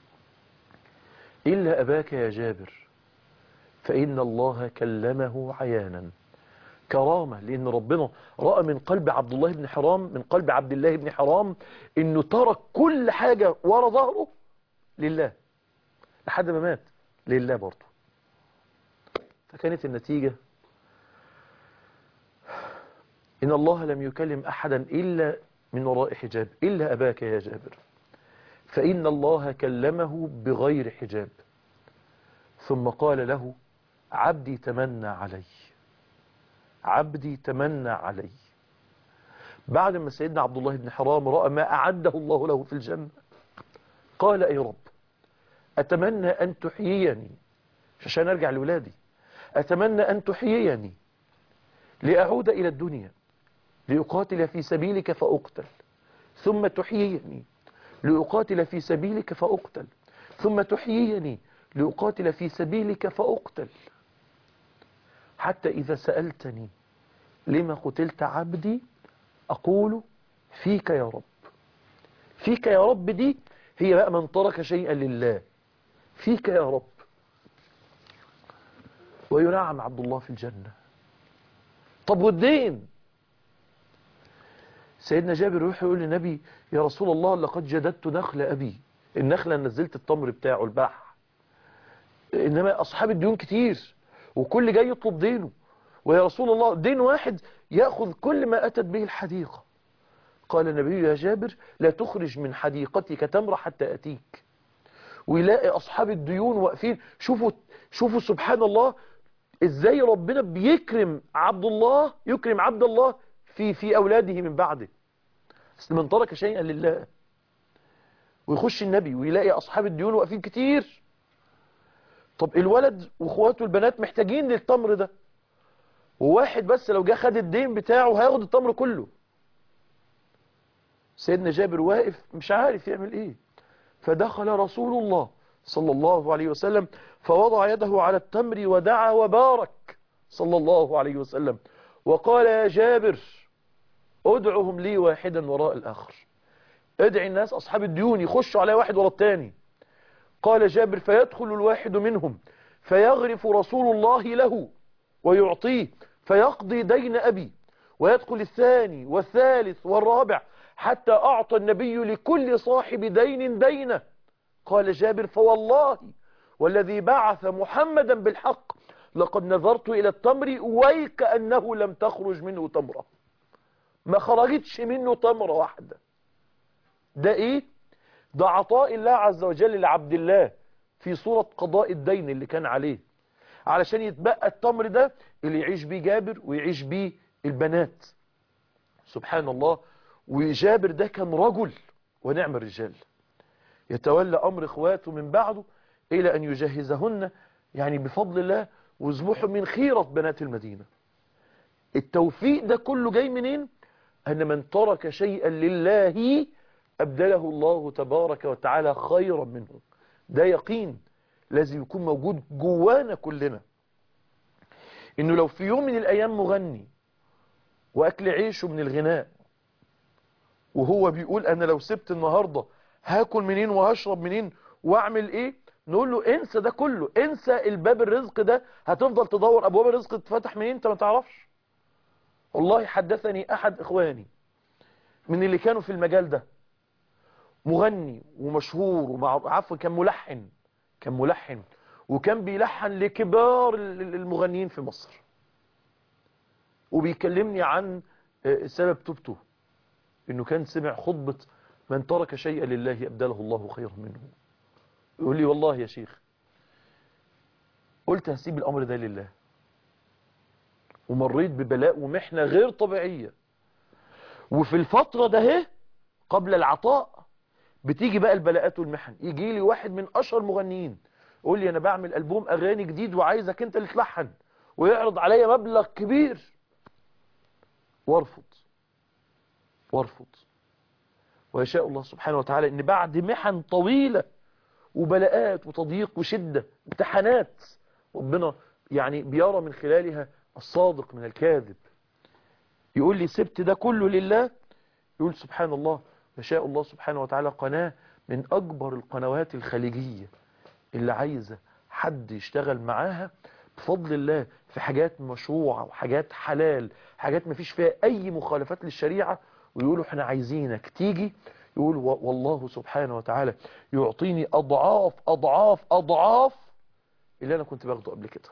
إلا أباك يا جابر فإن الله كلمه عيانا كرامة لأن ربنا رأى من قلب عبد الله بن حرام من قلب عبد الله بن حرام إنه ترك كل حاجة ورا ظهره لله لحد ما مات لله برضه فكانت النتيجة إن الله لم يكلم أحدا إلا من وراء حجاب إلا أباك يا جابر فإن الله كلمه بغير حجاب ثم قال له عبدي تمنى علي عبدي تمنى علي بعد ما سيدنا عبد الله بن حرام رأى ما أعده الله له في الجنة قال أي رب أتمنى أن تحييني عشان أرجع لولادي أتمنى أن تحييني لأعود إلى الدنيا لأقاتل في سبيلك فأقتل ثم تحييني لأقاتل في سبيلك فأقتل ثم تحييني لأقاتل في سبيلك فأقتل حتى إذا سألتني لما قتلت عبدي أقول فيك يا رب فيك يا رب دي هي بقى من ترك شيئا لله فيك يا رب وينعم عبد الله في الجنة طب والدين سيدنا جابر يروح يقول للنبي يا رسول الله لقد جددت نخل أبي النخلة نزلت التمر بتاعه البلح إنما أصحاب الديون كتير وكل جاي يطلب دينه ويا رسول الله دين واحد يأخذ كل ما أتت به الحديقة قال النبي يا جابر لا تخرج من حديقتك تمر حتى أتيك ويلاقي أصحاب الديون واقفين شوفوا شوفوا سبحان الله ازاي ربنا بيكرم عبد الله يكرم عبد الله في في أولاده من بعده من ترك شيئا لله ويخش النبي ويلاقي أصحاب الديون واقفين كتير طب الولد واخواته البنات محتاجين للتمر ده وواحد بس لو جه خد الدين بتاعه هياخد التمر كله سيدنا جابر واقف مش عارف يعمل ايه فدخل رسول الله صلى الله عليه وسلم فوضع يده على التمر ودعا وبارك صلى الله عليه وسلم وقال يا جابر ادعهم لي واحدا وراء الآخر ادعي الناس أصحاب الديون يخشوا على واحد وراء الثاني قال جابر فيدخل الواحد منهم فيغرف رسول الله له ويعطيه فيقضي دين أبي ويدخل الثاني والثالث والرابع حتى أعطى النبي لكل صاحب دين دينه قال جابر فوالله والذي بعث محمدا بالحق لقد نظرت إلى التمر ويكأنه لم تخرج منه تمرة ما خرجتش منه تمرة واحدة ده ايه ده عطاء الله عز وجل لعبد الله في صورة قضاء الدين اللي كان عليه علشان يتبقى التمر ده اللي يعيش بيه جابر ويعيش بيه البنات سبحان الله وجابر ده كان رجل ونعم الرجال يتولى أمر إخواته من بعده إلى أن يجهزهن يعني بفضل الله ويصبحوا من خيرة بنات المدينة التوفيق ده كله جاي منين أن من ترك شيئا لله أبدله الله تبارك وتعالى خيرا منه ده يقين لازم يكون موجود جوانا كلنا إنه لو في يوم من الأيام مغني وأكل عيشه من الغناء وهو بيقول أنا لو سبت النهاردة هاكل منين وهشرب منين واعمل ايه نقول له انسى ده كله انسى الباب الرزق ده هتفضل تدور ابواب الرزق تتفتح منين انت ما تعرفش والله حدثني احد اخواني من اللي كانوا في المجال ده مغني ومشهور ومع عفوا كان ملحن كان ملحن وكان بيلحن لكبار المغنيين في مصر وبيكلمني عن سبب توبته انه كان سمع خطبة من ترك شيئا لله أبدله الله خيرا منه يقول لي والله يا شيخ قلت هسيب الأمر ده لله ومريت ببلاء ومحنة غير طبيعية وفي الفترة ده هي قبل العطاء بتيجي بقى البلاءات والمحن يجي لي واحد من أشهر المغنيين يقول لي أنا بعمل ألبوم أغاني جديد وعايزك أنت اللي تلحن ويعرض عليا مبلغ كبير وارفض وارفض ويشاء الله سبحانه وتعالى ان بعد محن طويلة وبلاءات وتضييق وشدة امتحانات ربنا يعني بيرى من خلالها الصادق من الكاذب يقول لي سبت ده كله لله يقول سبحان الله يشاء الله سبحانه وتعالى قناة من أكبر القنوات الخليجية اللي عايزة حد يشتغل معاها بفضل الله في حاجات مشروعة وحاجات حلال حاجات ما فيش فيها أي مخالفات للشريعة ويقولوا احنا عايزينك تيجي يقول والله سبحانه وتعالى يعطيني أضعاف أضعاف أضعاف اللي أنا كنت باخده قبل كده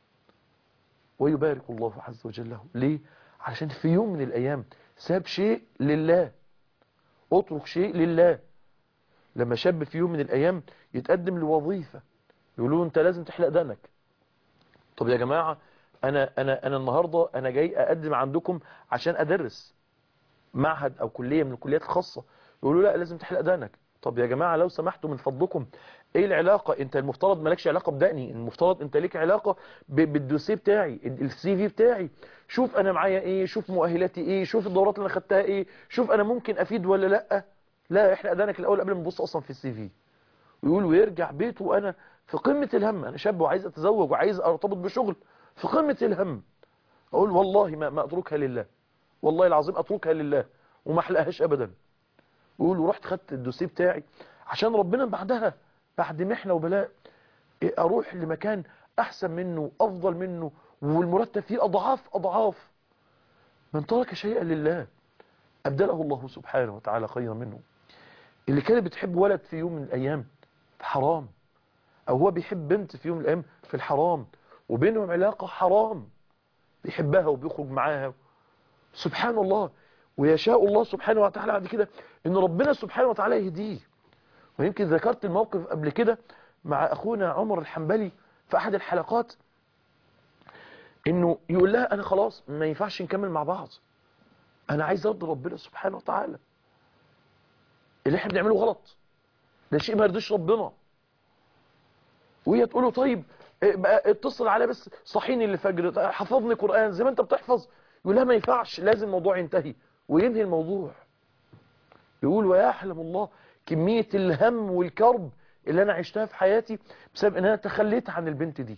ويبارك الله عز وجل له ليه؟ علشان في يوم من الأيام ساب شيء لله اترك شيء لله لما شاب في يوم من الأيام يتقدم لوظيفة يقولوا انت لازم تحلق دقنك طب يا جماعة أنا, أنا, أنا النهاردة أنا جاي أقدم عندكم عشان أدرس معهد أو كلية من الكليات الخاصة يقولوا لا لازم تحلق دقنك طب يا جماعة لو سمحتوا من فضلكم ايه العلاقة انت المفترض مالكش علاقة بدقني المفترض انت ليك علاقة بالدوسيه بتاعي السي في بتاعي شوف انا معايا ايه شوف مؤهلاتي ايه شوف الدورات اللي انا خدتها ايه شوف انا ممكن افيد ولا لا لا احلق دقنك الاول قبل ما نبص اصلا في السي في ويقول ويرجع بيته وانا في قمة الهم انا شاب وعايز اتزوج وعايز ارتبط بشغل في قمة الهم اقول والله ما, ما اتركها لله والله العظيم اتركها لله وما احلقهاش ابدا يقول ورحت خدت الدوسيه بتاعي عشان ربنا بعدها بعد محنة وبلاء اروح لمكان احسن منه افضل منه والمرتب فيه اضعاف اضعاف من ترك شيئا لله ابدله الله سبحانه وتعالى خيرا منه اللي كانت بتحب ولد في يوم من الايام في حرام او هو بيحب بنت في يوم من الايام في الحرام وبينهم علاقة حرام بيحبها وبيخرج معاها سبحان الله ويشاء الله سبحانه وتعالى بعد كده ان ربنا سبحانه وتعالى يهديه ويمكن ذكرت الموقف قبل كده مع اخونا عمر الحنبلي في احد الحلقات انه يقول لها انا خلاص ما ينفعش نكمل مع بعض انا عايز ارضي ربنا سبحانه وتعالى اللي احنا بنعمله غلط ده شيء ما يرضيش ربنا وهي تقول له طيب بقى اتصل عليا بس صحيني الفجر حفظني قرآن زي ما انت بتحفظ يقول لها ما ينفعش لازم الموضوع ينتهي وينهي الموضوع يقول ويحلم الله كمية الهم والكرب اللي انا عشتها في حياتي بسبب ان انا تخليت عن البنت دي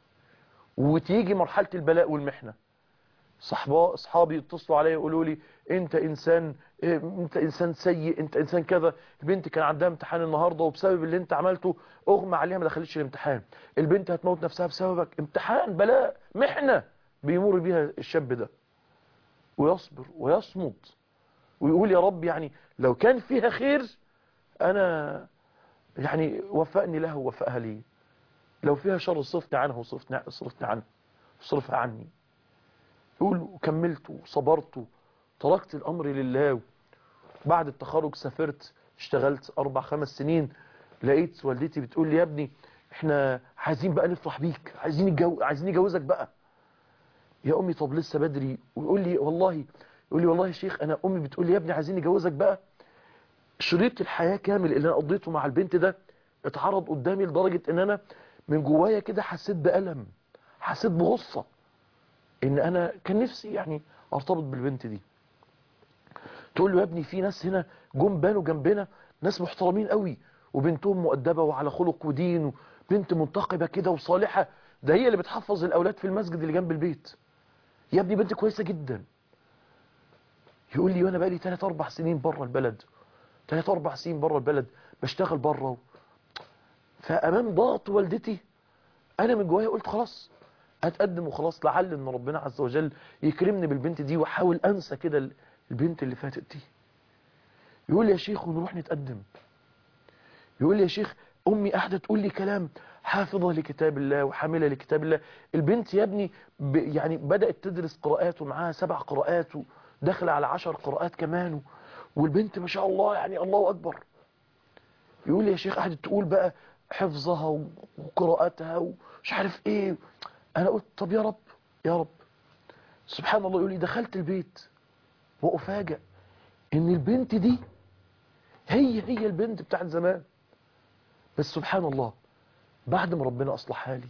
وتيجي مرحلة البلاء والمحنة صحبا اصحابي يتصلوا عليا يقولوا لي انت انسان انت انسان سيء انت انسان كذا البنت كان عندها امتحان النهارده وبسبب اللي انت عملته اغمى عليها ما دخلتش الامتحان البنت هتموت نفسها بسببك امتحان بلاء محنه بيمر بيها الشاب ده ويصبر ويصمد ويقول يا رب يعني لو كان فيها خير انا يعني وفقني لها ووفقها لي لو فيها شر صرفني عنها وصرفني صرفني عنها صرفها عني يقول وكملت وصبرت تركت الأمر لله بعد التخرج سافرت اشتغلت أربع خمس سنين لقيت والدتي بتقول لي يا ابني احنا عايزين بقى نفرح بيك عايزين نجو... عايزين نجوزك بقى يا أمي طب لسه بدري ويقول لي والله يقول لي والله يا شيخ أنا أمي بتقول لي يا ابني عايزين نجوزك بقى شريط الحياة كامل اللي أنا قضيته مع البنت ده اتعرض قدامي لدرجة ان انا من جوايا كده حسيت بألم حسيت بغصة ان انا كان نفسي يعني ارتبط بالبنت دي تقول له يا ابني في ناس هنا جم بانوا جنبنا ناس محترمين قوي وبنتهم مؤدبة وعلى خلق ودين وبنت منتقبة كده وصالحة ده هي اللي بتحفظ الاولاد في المسجد اللي جنب البيت يا ابني بنت كويسة جدا يقول لي وانا بقالي 3 4 سنين بره البلد 3 4 سنين بره البلد بشتغل بره فامام ضغط والدتي انا من جوايا قلت خلاص اتقدم وخلاص لعل ان ربنا عز وجل يكرمني بالبنت دي واحاول انسى كده البنت اللي فاتت دي يقول لي يا شيخ ونروح نتقدم يقول لي يا شيخ امي قاعده تقول لي كلام حافظه لكتاب الله وحامله لكتاب الله البنت يا ابني ب يعني بدات تدرس قراءات ومعاها سبع قراءات وداخله على عشر قراءات كمان والبنت ما شاء الله يعني الله اكبر يقول لي يا شيخ قاعده تقول بقى حفظها وقراءتها ومش عارف ايه انا قلت طب يا رب يا رب سبحان الله يقول لي دخلت البيت وافاجئ ان البنت دي هي هي البنت بتاعت زمان بس سبحان الله بعد ما ربنا اصلح حالي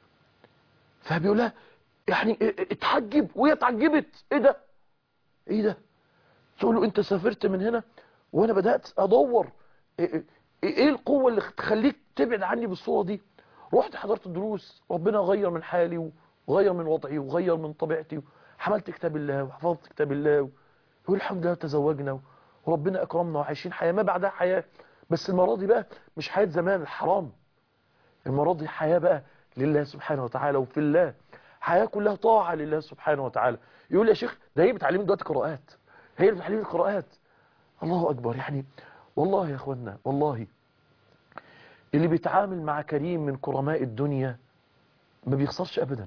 فبيقول لها يعني اتحجب وهي اتعجبت ايه ده ايه ده تقول له انت سافرت من هنا وانا بدات ادور ايه, ايه القوه اللي تخليك تبعد عني بالصوره دي رحت حضرت الدروس ربنا غير من حالي وغير من وضعي وغير من طبيعتي حملت كتاب الله وحفظت كتاب الله يقول الحمد لله تزوجنا وربنا اكرمنا وعايشين حياه ما بعدها حياه بس المره دي بقى مش حياه زمان الحرام المره دي حياه بقى لله سبحانه وتعالى وفي الله حياه كلها طاعه لله سبحانه وتعالى يقول يا شيخ ده هي بتعلمني دلوقتي قراءات هي اللي بتعلمني القراءات الله اكبر يعني والله يا اخوانا والله اللي بيتعامل مع كريم من كرماء الدنيا ما بيخسرش ابدا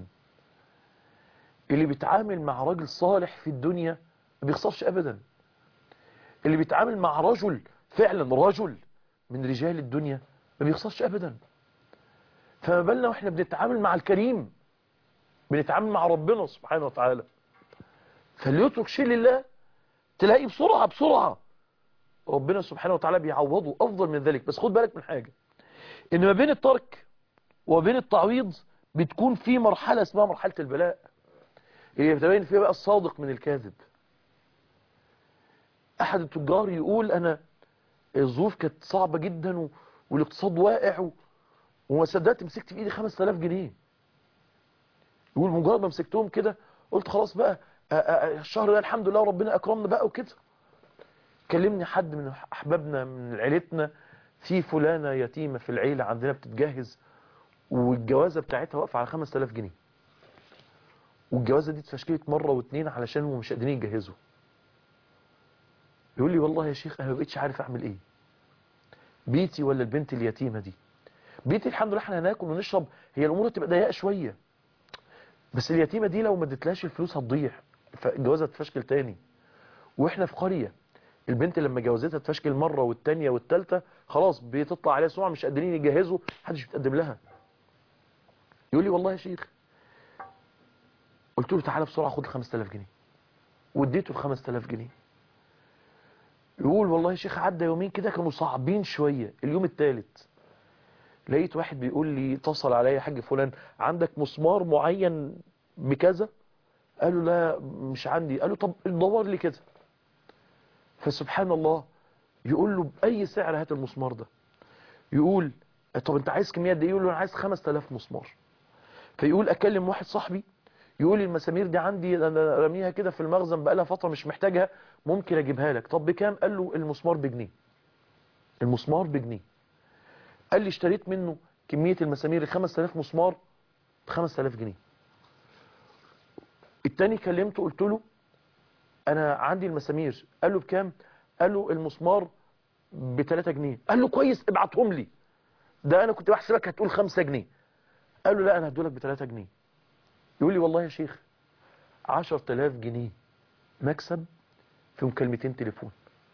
اللي بيتعامل مع راجل صالح في الدنيا ما بيخسرش ابدا اللي بيتعامل مع رجل فعلا رجل من رجال الدنيا ما بيخسرش ابدا فما بالنا واحنا بنتعامل مع الكريم بنتعامل مع ربنا سبحانه وتعالى فاللي يترك شيء لله تلاقي بسرعة بسرعة ربنا سبحانه وتعالى بيعوضه افضل من ذلك بس خد بالك من حاجة ان ما بين الترك وبين التعويض بتكون في مرحلة اسمها مرحلة البلاء اللي بتبين فيها بقى الصادق من الكاذب احد التجار يقول انا الظروف كانت صعبة جدا و... والاقتصاد واقع و... وما صدقت مسكت في ايدي 5000 جنيه يقول مجرد ما مسكتهم كده قلت خلاص بقى آآ آآ الشهر ده الحمد لله وربنا اكرمنا بقى وكده كلمني حد من احبابنا من عيلتنا في فلانة يتيمة في العيلة عندنا بتتجهز والجوازة بتاعتها واقفة على 5000 جنيه والجوازة دي اتفشكلت مرة واتنين علشان هم مش قادرين يجهزوا يقول لي والله يا شيخ انا ما بقتش عارف اعمل ايه بيتي ولا البنت اليتيمة دي بيتي الحمد لله احنا هناكل ونشرب هي الامور تبقى ضيقه شوية بس اليتيمة دي لو ما اديتلهاش الفلوس هتضيع فالجوازة تفشكل تاني واحنا في قرية البنت لما جوازتها تفشكل مرة والتانية والتالتة خلاص بتطلع عليها سمعة مش قادرين يجهزوا محدش بيتقدم لها يقول لي والله يا شيخ قلت له تعالى بسرعة خد ال 5000 جنيه واديته ال 5000 جنيه يقول والله يا شيخ عدى يومين كده كانوا صعبين شوية اليوم الثالث لقيت واحد بيقول لي اتصل عليا يا حاج فلان عندك مسمار معين بكذا قال له لا مش عندي قال له طب دور لي كده فسبحان الله يقول له بأي سعر هات المسمار ده يقول طب انت عايز كمية دي يقول له انا عايز 5000 مسمار فيقول اكلم واحد صاحبي يقول لي المسامير دي عندي انا راميها كده في المخزن بقالها فتره مش محتاجها ممكن اجيبها لك طب بكام قال له المسمار بجنيه المسمار بجنيه قال لي اشتريت منه كميه المسامير 5000 مسمار ب 5000 جنيه التاني كلمته قلت له انا عندي المسامير قال له بكام قال له المسمار ب 3 جنيه قال له كويس ابعتهم لي ده انا كنت بحسبك هتقول 5 جنيه قال له لا انا هدولك ب 3 جنيه يقول لي والله يا شيخ 10000 جنيه مكسب في مكالمتين تليفون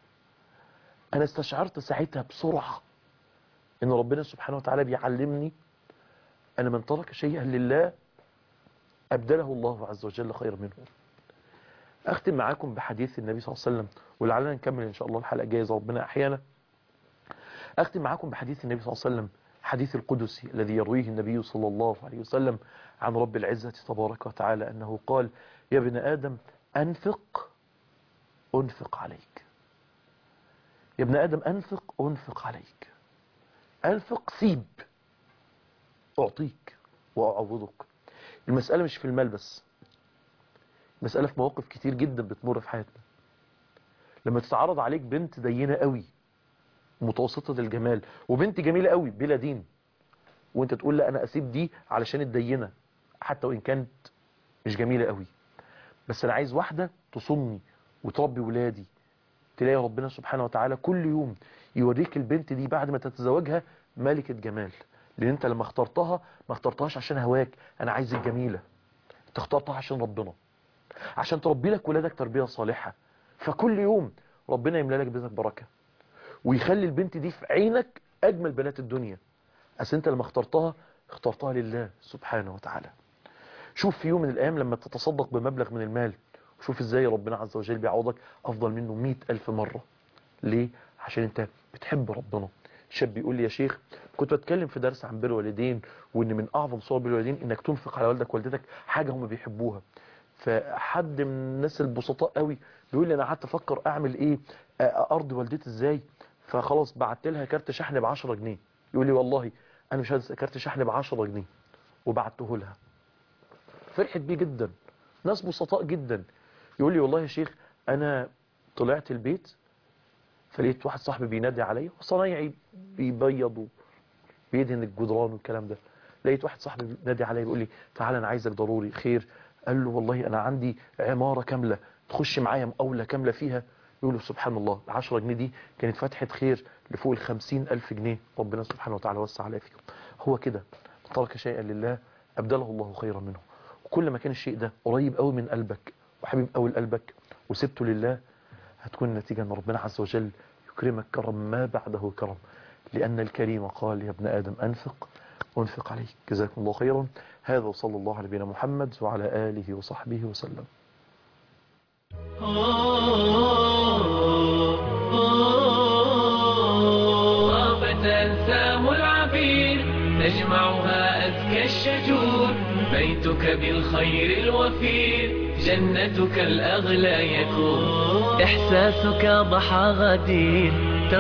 انا استشعرت ساعتها بسرعة ان ربنا سبحانه وتعالى بيعلمني ان من ترك شيئا لله ابدله الله عز وجل خير منه اختم معاكم بحديث النبي صلى الله عليه وسلم ولعلنا نكمل ان شاء الله الحلقة الجاية إذا ربنا احيانا اختم معاكم بحديث النبي صلى الله عليه وسلم حديث القدسي الذي يرويه النبي صلى الله عليه وسلم عن رب العزة تبارك وتعالى أنه قال يا ابن آدم أنفق أنفق عليك يا ابن آدم أنفق أنفق عليك أنفق سيب أعطيك وأعوضك المسألة مش في المال بس المسألة في مواقف كتير جدا بتمر في حياتنا لما تتعرض عليك بنت دينة قوي متوسطة الجمال وبنت جميلة قوي بلا دين وانت تقول لا انا اسيب دي علشان الدينة حتى وان كانت مش جميلة قوي بس انا عايز واحدة تصمني وتربي ولادي تلاقي ربنا سبحانه وتعالى كل يوم يوريك البنت دي بعد ما تتزوجها ملكة جمال لان انت لما اخترتها ما اخترتهاش عشان هواك انا عايز الجميلة انت اخترتها عشان ربنا عشان تربي لك ولادك تربية صالحة فكل يوم ربنا يملى لك بيتك بركة ويخلي البنت دي في عينك اجمل بنات الدنيا اصل انت لما اخترتها اخترتها لله سبحانه وتعالى شوف في يوم من الايام لما تتصدق بمبلغ من المال وشوف ازاي ربنا عز وجل بيعوضك افضل منه مئة الف مرة ليه عشان انت بتحب ربنا شاب بيقول لي يا شيخ كنت بتكلم في درس عن بر الوالدين وان من اعظم صور بر الوالدين انك تنفق على والدك والدتك حاجة هم بيحبوها فحد من الناس البسطاء قوي بيقول لي انا قعدت افكر اعمل ايه ارضي والدتي ازاي فخلاص بعت لها كارت شحن ب 10 جنيه يقول لي والله انا مش هنسى كارت شحن ب 10 جنيه وبعته لها فرحت بيه جدا ناس بسطاء جدا يقول لي والله يا شيخ انا طلعت البيت فلقيت واحد صاحبي بينادي عليا صنايعي بيبيض بيدهن الجدران والكلام ده لقيت واحد صاحبي بينادي عليا بيقول لي تعالى انا عايزك ضروري خير قال له والله انا عندي عمارة كاملة تخش معايا مقاولة كاملة فيها يقولوا سبحان الله العشرة جنيه دي كانت فتحة خير لفوق الخمسين ألف جنيه ربنا سبحانه وتعالى وسع عليها فيهم هو كده ترك شيئا لله أبدله الله خيرا منه وكل ما كان الشيء ده قريب قوي من قلبك وحبيب قوي لقلبك وسبته لله هتكون النتيجة أن ربنا عز وجل يكرمك كرم ما بعده كرم لأن الكريم قال يا ابن آدم أنفق وانفق عليك جزاكم الله خيرا هذا وصلى الله على نبينا محمد وعلى آله وصحبه وسلم طابت أنسام العبير تجمعها أزكى الشجور بيتك بالخير الوفير جنتك الأغلى يكون إحساسك ضحى غدير